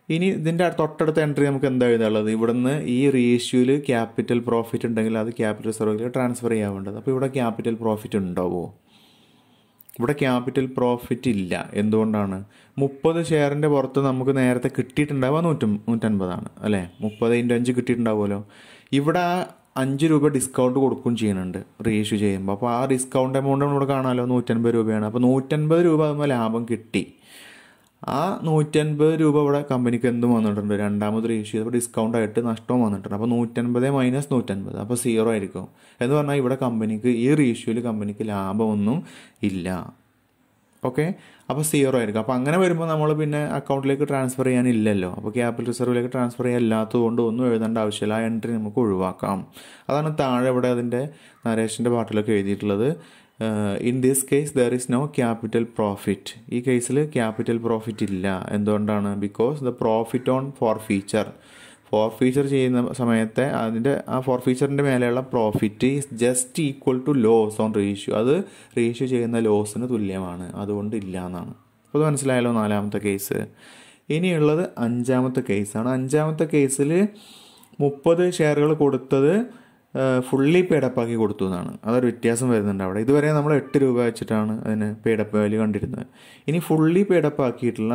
ഇനി ഇതിൻ്റെ തൊട്ടടുത്ത എൻട്രി നമുക്ക് എന്താ എഴുതാനുള്ളത് ഇവിടുന്ന് ഈ റീഇഷ്യൂല് ക്യാപിറ്റൽ പ്രോഫിറ്റ് ഉണ്ടെങ്കിൽ അത് ക്യാപിറ്റൽ റിസർവിലേക്ക് ട്രാൻസ്ഫർ ചെയ്യാൻ വേണ്ടത് അപ്പോൾ ഇവിടെ ക്യാപിറ്റൽ പ്രോഫിറ്റ് ഉണ്ടാവുമോ ഇവിടെ ക്യാപിറ്റൽ പ്രോഫിറ്റ് ഇല്ല എന്തുകൊണ്ടാണ് മുപ്പത് ഷെയറിൻ്റെ പുറത്ത് നമുക്ക് നേരത്തെ കിട്ടിയിട്ടുണ്ടാവുക നൂറ്റി നൂറ്റൻപതാണ് അല്ലേ മുപ്പത് ഇൻറ്റു അഞ്ച് കിട്ടിയിട്ടുണ്ടാവുമല്ലോ ഇവിടെ ആ അഞ്ച് രൂപ ഡിസ്കൗണ്ട് കൊടുക്കുകയും ചെയ്യുന്നുണ്ട് റീഇഷ്യൂ ചെയ്യുമ്പോൾ അപ്പോൾ ആ ഡിസ്കൗണ്ട് എമൗണ്ട് ഇവിടെ കാണാമല്ലോ നൂറ്റൻപത് രൂപയാണ് അപ്പോൾ നൂറ്റൻപത് രൂപ ആകുമ്പോൾ ലാഭം കിട്ടി ആ നൂറ്റൻപത് രൂപ ഇവിടെ കമ്പനിക്ക് എന്തും വന്നിട്ടുണ്ട് രണ്ടാമത് റീഇഷ്യൂ ചെയ്തപ്പോൾ ഡിസ്കൗണ്ട് ആയിട്ട് നഷ്ടവും വന്നിട്ടുണ്ട് അപ്പോൾ നൂറ്റൻപത് മൈനസ് നൂറ്റൻപത് അപ്പോൾ സീറോ ആയിരിക്കും എന്ന് പറഞ്ഞാൽ ഇവിടെ കമ്പനിക്ക് ഈ റീഇഷ്യൂവിൽ കമ്പനിക്ക് ലാഭമൊന്നും ഇല്ല ഓക്കെ അപ്പോൾ സീറോ ആയിരിക്കും അപ്പോൾ അങ്ങനെ വരുമ്പോൾ നമ്മൾ പിന്നെ അക്കൗണ്ടിലേക്ക് ട്രാൻസ്ഫർ ചെയ്യാനില്ലല്ലോ അപ്പോൾ ക്യാപിറ്റൽ റിസർവിലേക്ക് ട്രാൻസ്ഫർ ചെയ്യാൻ ഇല്ലാത്തതുകൊണ്ട് ഒന്നും എഴുതേണ്ട ആവശ്യമില്ല ആ എൻട്രി നമുക്ക് ഒഴിവാക്കാം അതാണ് താഴെ ഇവിടെ അതിൻ്റെ നരേഷിൻ്റെ പാട്ടിലൊക്കെ എഴുതിയിട്ടുള്ളത് in this case there is no capital profit ഈ കേസിൽ ക്യാപിറ്റൽ പ്രോഫിറ്റ് ഇല്ല എന്തുകൊണ്ടാണ് because the profit on forfeiture forfeiture ചെയ്യുന്ന സമയത്തെ അതിൻ്റെ ആ ഫോർ ഫീച്ചറിൻ്റെ മേലെയുള്ള profit is just equal to loss on reissue അത് റീഷ്യൂ ചെയ്യുന്ന ലോസിന് തുല്യമാണ് അതുകൊണ്ട് ഇല്ല എന്നാണ് അപ്പോൾ അത് മനസ്സിലായല്ലോ നാലാമത്തെ കേസ് ഇനിയുള്ളത് അഞ്ചാമത്തെ കേസാണ് അഞ്ചാമത്തെ കേസിൽ മുപ്പത് ഷെയറുകൾ കൊടുത്തത് ഫുള്ളി പേഡപ്പാക്കി കൊടുത്തു എന്നാണ് അതൊരു വ്യത്യാസം വരുന്നുണ്ട് അവിടെ ഇതുവരെ നമ്മൾ എട്ട് രൂപ വെച്ചിട്ടാണ് അതിന് പേഡപ്പ് വാല്യൂ കണ്ടിരുന്നത് ഇനി ഫുള്ളി പേഡപ്പാക്കിയിട്ടുള്ള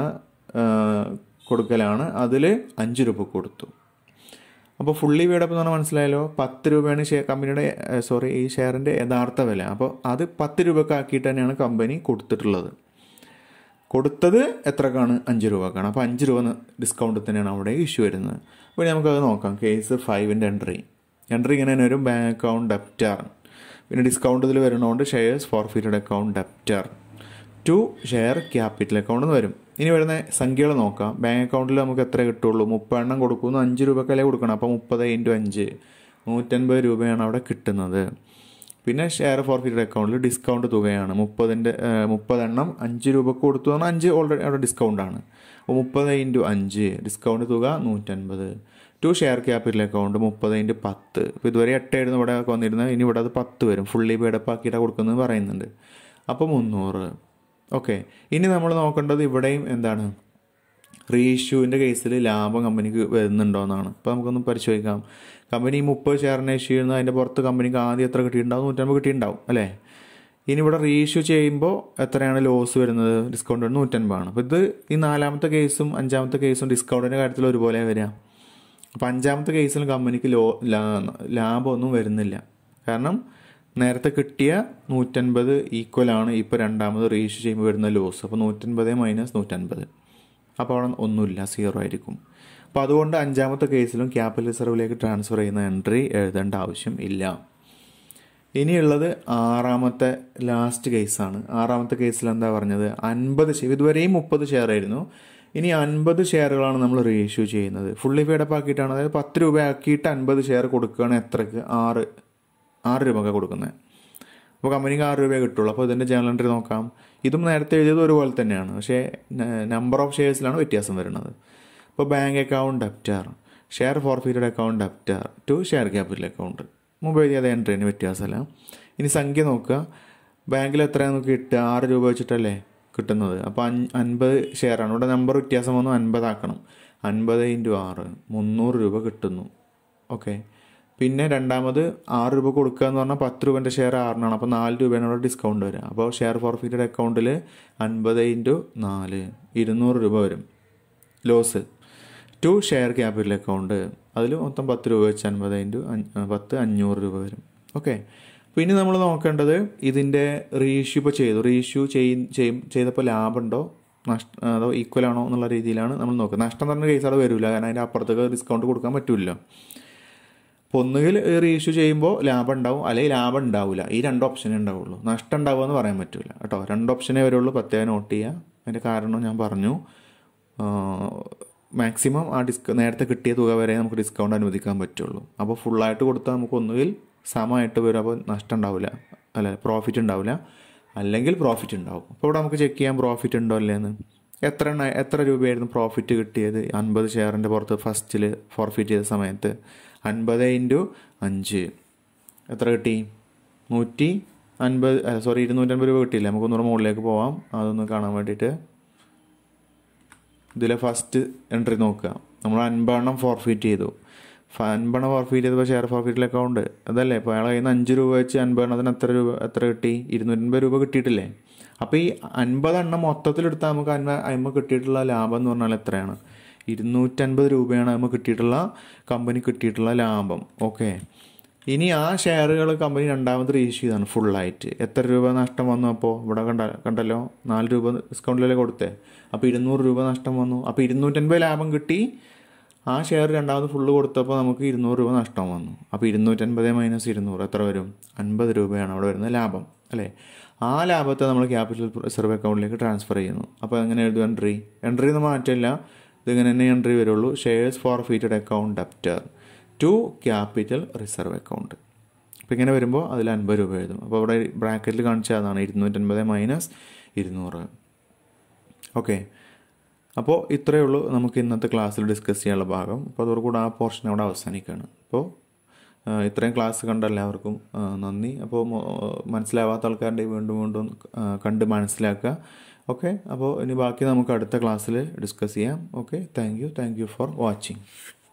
കൊടുക്കലാണ് അതിൽ അഞ്ച് രൂപ കൊടുത്തു അപ്പോൾ ഫുള്ളി പേഡപ്പ് എന്ന് പറഞ്ഞാൽ മനസ്സിലായല്ലോ പത്ത് രൂപയാണ് ഷെയർ കമ്പനിയുടെ സോറി ഈ ഷെയറിൻ്റെ യഥാർത്ഥ വില അപ്പോൾ അത് പത്ത് രൂപക്ക് ആക്കിയിട്ട് തന്നെയാണ് കമ്പനി കൊടുത്തിട്ടുള്ളത് കൊടുത്തത് എത്രക്കാണ് അഞ്ച് രൂപക്കാണ് അപ്പോൾ അഞ്ച് രൂപ ഡിസ്കൗണ്ട് തന്നെയാണ് അവിടെ ഇഷ്യൂ വരുന്നത് അപ്പോൾ നമുക്കത് നോക്കാം കേസ് ഫൈവിൻ്റെ എൻട്രി എൻട്രി ഇങ്ങനെ തന്നെ വരും ബാങ്ക് അക്കൗണ്ട് ഡെപ്റ്റർ പിന്നെ ഡിസ്കൗണ്ട് ഇതിൽ വരുന്നതുകൊണ്ട് shares forfeited account debtor to share capital account എന്ന് വരും ഇനി വരുന്ന സംഖ്യകൾ നോക്കാം ബാങ്ക് അക്കൗണ്ടിൽ നമുക്ക് എത്ര കിട്ടുള്ളൂ മുപ്പെണ്ണം കൊടുക്കുന്നു അഞ്ച് രൂപക്കല്ലേ കൊടുക്കണം അപ്പോൾ മുപ്പത് ഇൻറ്റു അഞ്ച് നൂറ്റൻപത് രൂപയാണ് അവിടെ കിട്ടുന്നത് പിന്നെ ഷെയർ ഫോർഫിറ്റഡ് അക്കൗണ്ടിൽ ഡിസ്കൗണ്ട് തുകയാണ് മുപ്പതിൻ്റെ മുപ്പതെണ്ണം അഞ്ച് രൂപക്ക് കൊടുത്തു പറഞ്ഞാൽ അഞ്ച് ഓൾറെഡി അവിടെ ഡിസ്കൗണ്ടാണ് അപ്പോൾ മുപ്പത് ഇൻറ്റു അഞ്ച് ഡിസ്കൗണ്ട് തുക നൂറ്റൻപത് ടു ഷെയർ ക്യാപിറ്റൽ അക്കൗണ്ട് മുപ്പത് ഇൻറ്റു പത്ത് ഇപ്പോൾ ഇതുവരെ എട്ടായിരുന്നു ഇവിടെ വന്നിരുന്നത് ഇനി ഇവിടെ അത് പത്ത് വരും ഫുള്ളി പേഡപ്പ് ആക്കിയിട്ടാണ് കൊടുക്കുന്നത് പറയുന്നുണ്ട് അപ്പോൾ മുന്നൂറ് ഓക്കെ ഇനി നമ്മൾ നോക്കേണ്ടത് ഇവിടെയും എന്താണ് റീഇഷ്യൂവിൻ്റെ കേസിൽ ലാഭം കമ്പനിക്ക് വരുന്നുണ്ടോ എന്നാണ് അപ്പോൾ നമുക്കൊന്ന് പരിശോധിക്കാം കമ്പനി മുപ്പത് ഷെയറിനെ ഇഷ്യൂ ചെയ്യുന്ന അതിൻ്റെ പുറത്ത് കമ്പനിക്ക് ആദ്യം എത്ര കിട്ടിയിട്ടുണ്ടാവും നൂറ്റമ്പത് കിട്ടിയിട്ടുണ്ടാവും അല്ലേ ഇനി ഇവിടെ റീഇഷ്യൂ ചെയ്യുമ്പോൾ എത്രയാണ് ലോസ് വരുന്നത് ഡിസ്കൗണ്ട് നൂറ്റൻപതാണ് അപ്പോൾ ഇത് ഈ നാലാമത്തെ കേസും അഞ്ചാമത്തെ കേസും ഡിസ്കൗണ്ടിൻ്റെ കാര്യത്തിൽ ഒരുപോലെ വരാം അപ്പോൾ അഞ്ചാമത്തെ കേസിൽ കമ്പനിക്ക് ലോ ലാഭമൊന്നും വരുന്നില്ല കാരണം നേരത്തെ കിട്ടിയ നൂറ്റൻപത് ഈക്വലാണ് ഇപ്പോൾ രണ്ടാമത് റീഇഷ്യൂ ചെയ്യുമ്പോൾ വരുന്ന ലോസ് അപ്പോൾ നൂറ്റൻപത് മൈനസ് നൂറ്റൻപത് അപ്പോൾ അവിടെ ഒന്നുമില്ല സീറോ ആയിരിക്കും അപ്പോൾ അതുകൊണ്ട് അഞ്ചാമത്തെ കേസിലും ക്യാപിറ്റൽ റിസർവിലേക്ക് ട്രാൻസ്ഫർ ചെയ്യുന്ന എൻട്രി എഴുതേണ്ട ആവശ്യം ഇല്ല ഇനിയുള്ളത് ആറാമത്തെ ലാസ്റ്റ് കേസാണ് ആറാമത്തെ കേസിൽ എന്താ പറഞ്ഞത് അൻപത് ഷെയർ ഇതുവരെയും മുപ്പത് ഷെയർ ആയിരുന്നു ഇനി അൻപത് ഷെയറുകളാണ് നമ്മൾ റീഇഷ്യൂ ചെയ്യുന്നത് ഫുള്ളി പേഡപ്പ് ആക്കിയിട്ടാണ് അതായത് പത്ത് രൂപ ആക്കിയിട്ട് അൻപത് ഷെയർ കൊടുക്കുകയാണ് എത്രക്ക് ആറ് ആറ് രൂപ കൊടുക്കുന്നത് അപ്പോൾ കമ്പനിക്ക് ആറ് രൂപയെ കിട്ടുള്ളൂ അപ്പോൾ ഇതിൻ്റെ ജേണൽ എൻട്രി നോക്കാം ഇതും നേരത്തെ എഴുതിയത് ഒരുപോലെ തന്നെയാണ് പക്ഷേ നമ്പർ ഓഫ് ഷെയർസിലാണ് വ്യത്യാസം വരുന്നത് ഇപ്പോൾ bank account debtor share forfeited account debtor to share capital account മുമ്പ് എഴുതിയത് എൻട്രീന് വ്യത്യാസമല്ല ഇനി സംഖ്യ നോക്കുക ബാങ്കിൽ എത്രയാണ് നമുക്ക് കിട്ടുക ആറ് രൂപ വെച്ചിട്ടല്ലേ കിട്ടുന്നത് അപ്പോൾ അഞ്ച് അൻപത് ഷെയറാണ് ഇവിടെ നമ്പർ വ്യത്യാസം വന്നു അൻപതാക്കണം അൻപത് ഇൻറ്റു ആറ് മുന്നൂറ് രൂപ കിട്ടുന്നു ഓക്കെ പിന്നെ രണ്ടാമത് ആറ് രൂപ കൊടുക്കുക എന്ന് പറഞ്ഞാൽ പത്ത് രൂപേൻ്റെ ഷെയർ ആറിനാണ് അപ്പോൾ നാല് രൂപയാണ് ഇവിടെ ഡിസ്കൗണ്ട് വരിക അപ്പോൾ ഷെയർ ഫോർഫിറ്റഡ് അക്കൗണ്ടിൽ അൻപത് ഇൻറ്റു നാല് ഇരുന്നൂറ് രൂപ വരും loss to share capital account അതിൽ മൊത്തം പത്ത് രൂപ വെച്ച് അൻപത് ഇൻറ്റു പത്ത് അഞ്ഞൂറ് രൂപ വരും ഓക്കെ പിന്നെ നമ്മൾ നോക്കേണ്ടത് ഇതിൻ്റെ റീഇഷ്യൂ ഇപ്പോൾ ചെയ്തു റീഇഷ്യൂ ചെയ്യും ചെയ്തപ്പോൾ ലാഭമുണ്ടോ നഷ്ട അതോ ഈക്വൽ ആണോ എന്നുള്ള രീതിയിലാണ് നമ്മൾ നോക്കുന്നത് നഷ്ടം പറഞ്ഞ കേസ് അവിടെ വരില്ല കാരണം അതിൻ്റെ അപ്പുറത്തേക്ക് ഡിസ്കൗണ്ട് കൊടുക്കാൻ പറ്റില്ല അപ്പോൾ ഒന്നുകിൽ റീഇഷ്യൂ ചെയ്യുമ്പോൾ ലാഭം ഉണ്ടാവും അല്ലെങ്കിൽ ലാഭം ഉണ്ടാവില്ല ഈ രണ്ട് ഓപ്ഷനേ ഉണ്ടാവുള്ളൂ നഷ്ടം ഉണ്ടാവുക എന്ന് പറയാൻ പറ്റില്ല കേട്ടോ രണ്ട് ഓപ്ഷനേ വരുള്ളൂ പ്രത്യേകം നോട്ട് ചെയ്യുക അതിൻ്റെ കാരണം ഞാൻ പറഞ്ഞു മാക്സിമം ആ ഡിസ്ക നേരത്തെ കിട്ടിയ തുക വരെ നമുക്ക് ഡിസ്കൗണ്ട് അനുവദിക്കാൻ പറ്റുള്ളൂ അപ്പോൾ ഫുള്ളായിട്ട് കൊടുത്താൽ നമുക്ക് ഒന്നുകിൽ സമമായിട്ട് വരും അപ്പോൾ നഷ്ടം ഉണ്ടാവില്ല അല്ല പ്രോഫിറ്റ് ഉണ്ടാവില്ല അല്ലെങ്കിൽ പ്രോഫിറ്റ് ഉണ്ടാവും അപ്പോൾ ഇവിടെ നമുക്ക് ചെക്ക് ചെയ്യാൻ പ്രോഫിറ്റ് ഉണ്ടോ അല്ലേന്ന് എത്ര എണ്ണ എത്ര രൂപയായിരുന്നു പ്രോഫിറ്റ് കിട്ടിയത് അൻപത് ഷെയറിൻ്റെ പുറത്ത് ഫസ്റ്റിൽ ഫോർഫിറ്റ് ചെയ്ത സമയത്ത് അൻപത് ഇൻറ്റു അഞ്ച് എത്ര കിട്ടി നൂറ്റി അൻപത് സോറി ഇരുന്നൂറ്റൻപത് രൂപ കിട്ടിയില്ല നമുക്കൊന്നുകൂടെ മുകളിലേക്ക് പോവാം അതൊന്ന് കാണാൻ വേണ്ടിയിട്ട് ഇതിലെ ഫസ്റ്റ് എൻട്രി നോക്കുക നമ്മൾ അൻപെണ്ണം ഫോർഫീറ്റ് ചെയ്തു ഫ- അൻപെണ്ണം ഫോർഫീറ്റ് ചെയ്തപ്പോൾ ഷെയർ ഫോർഫീറ്റിൽ അക്കൗണ്ട് അതല്ലേ ഇപ്പോൾ അയാൾ കയ്യിൽ നിന്ന് അഞ്ച് രൂപ വെച്ച് അൻപതെണ്ണത്തിന് എത്ര രൂപ എത്ര കിട്ടി ഇരുന്നൂറ്റൻപത് രൂപ കിട്ടിയിട്ടില്ലേ അപ്പോൾ ഈ അൻപതെണ്ണം മൊത്തത്തിലെടുത്താൽ നമുക്ക് അൻപ അമ്പ കിട്ടിയിട്ടുള്ള ലാഭം എന്ന് പറഞ്ഞാൽ എത്രയാണ് ഇരുന്നൂറ്റൻപത് രൂപയാണ് നമുക്ക് കിട്ടിയിട്ടുള്ള കമ്പനി കിട്ടിയിട്ടുള്ള ലാഭം ഓക്കെ ഇനി ആ ഷെയറുകൾ കമ്പനി രണ്ടാമത് റീഇഷ്യൂ ചെയ്താണ് ഫുള്ളായിട്ട് എത്ര രൂപ നഷ്ടം വന്നു അപ്പോൾ ഇവിടെ കണ്ട കണ്ടല്ലോ നാല് രൂപ ഡിസ്കൗണ്ടിലല്ലേ കൊടുത്തേ അപ്പോൾ ഇരുന്നൂറ് രൂപ നഷ്ടം വന്നു അപ്പോൾ ഇരുന്നൂറ്റൻപത് ലാഭം കിട്ടി ആ ഷെയർ രണ്ടാമത് ഫുള്ള് കൊടുത്തപ്പോൾ നമുക്ക് ഇരുന്നൂറ് രൂപ നഷ്ടം വന്നു അപ്പോൾ ഇരുന്നൂറ്റൻപത് മൈനസ് ഇരുന്നൂറ് എത്ര വരും അൻപത് രൂപയാണ് അവിടെ വരുന്ന ലാഭം അല്ലേ ആ ലാഭത്തെ നമ്മൾ ക്യാപിറ്റൽ റിസർവ് അക്കൗണ്ടിലേക്ക് ട്രാൻസ്ഫർ ചെയ്യുന്നു അപ്പോൾ എങ്ങനെ എഴുതും എൻട്രി എൻട്രി എന്ന് മാറ്റില്ല ഇതിങ്ങനെ തന്നെ എൻട്രി വരുള്ളൂ shares forfeited account debtor to capital reserve account അപ്പോൾ ഇങ്ങനെ വരുമ്പോൾ അതിൽ അൻപത് രൂപ എഴുതും അപ്പോൾ അവിടെ ബ്രാക്കറ്റിൽ കാണിച്ച അതാണ് ഇരുന്നൂറ്റൻപത് മൈനസ് ഇരുന്നൂറ് ഓക്കെ അപ്പോൾ ഇത്രയേ ഉള്ളൂ നമുക്ക് ഇന്നത്തെ ക്ലാസ്സിൽ ഡിസ്കസ് ചെയ്യാനുള്ള ഭാഗം അപ്പോൾ അതോടുകൂടി ആ പോർഷൻ അവിടെ അവസാനിക്കുകയാണ് അപ്പോൾ ആ, ഇത്രയും ക്ലാസ് കണ്ട എല്ലാവർക്കും ആ, നന്ദി അപ്പോൾ മൊ- മനസ്സിലാവാത്ത ആൾക്കാരുടെ വീണ്ടും വീണ്ടും ആ, കണ്ട് മനസ്സിലാക്കുക ഓക്കെ അപ്പോൾ ഇനി ബാക്കി നമുക്ക് അടുത്ത ക്ലാസ്സിൽ ഡിസ്കസ് ചെയ്യാം okay thank you thank you for watching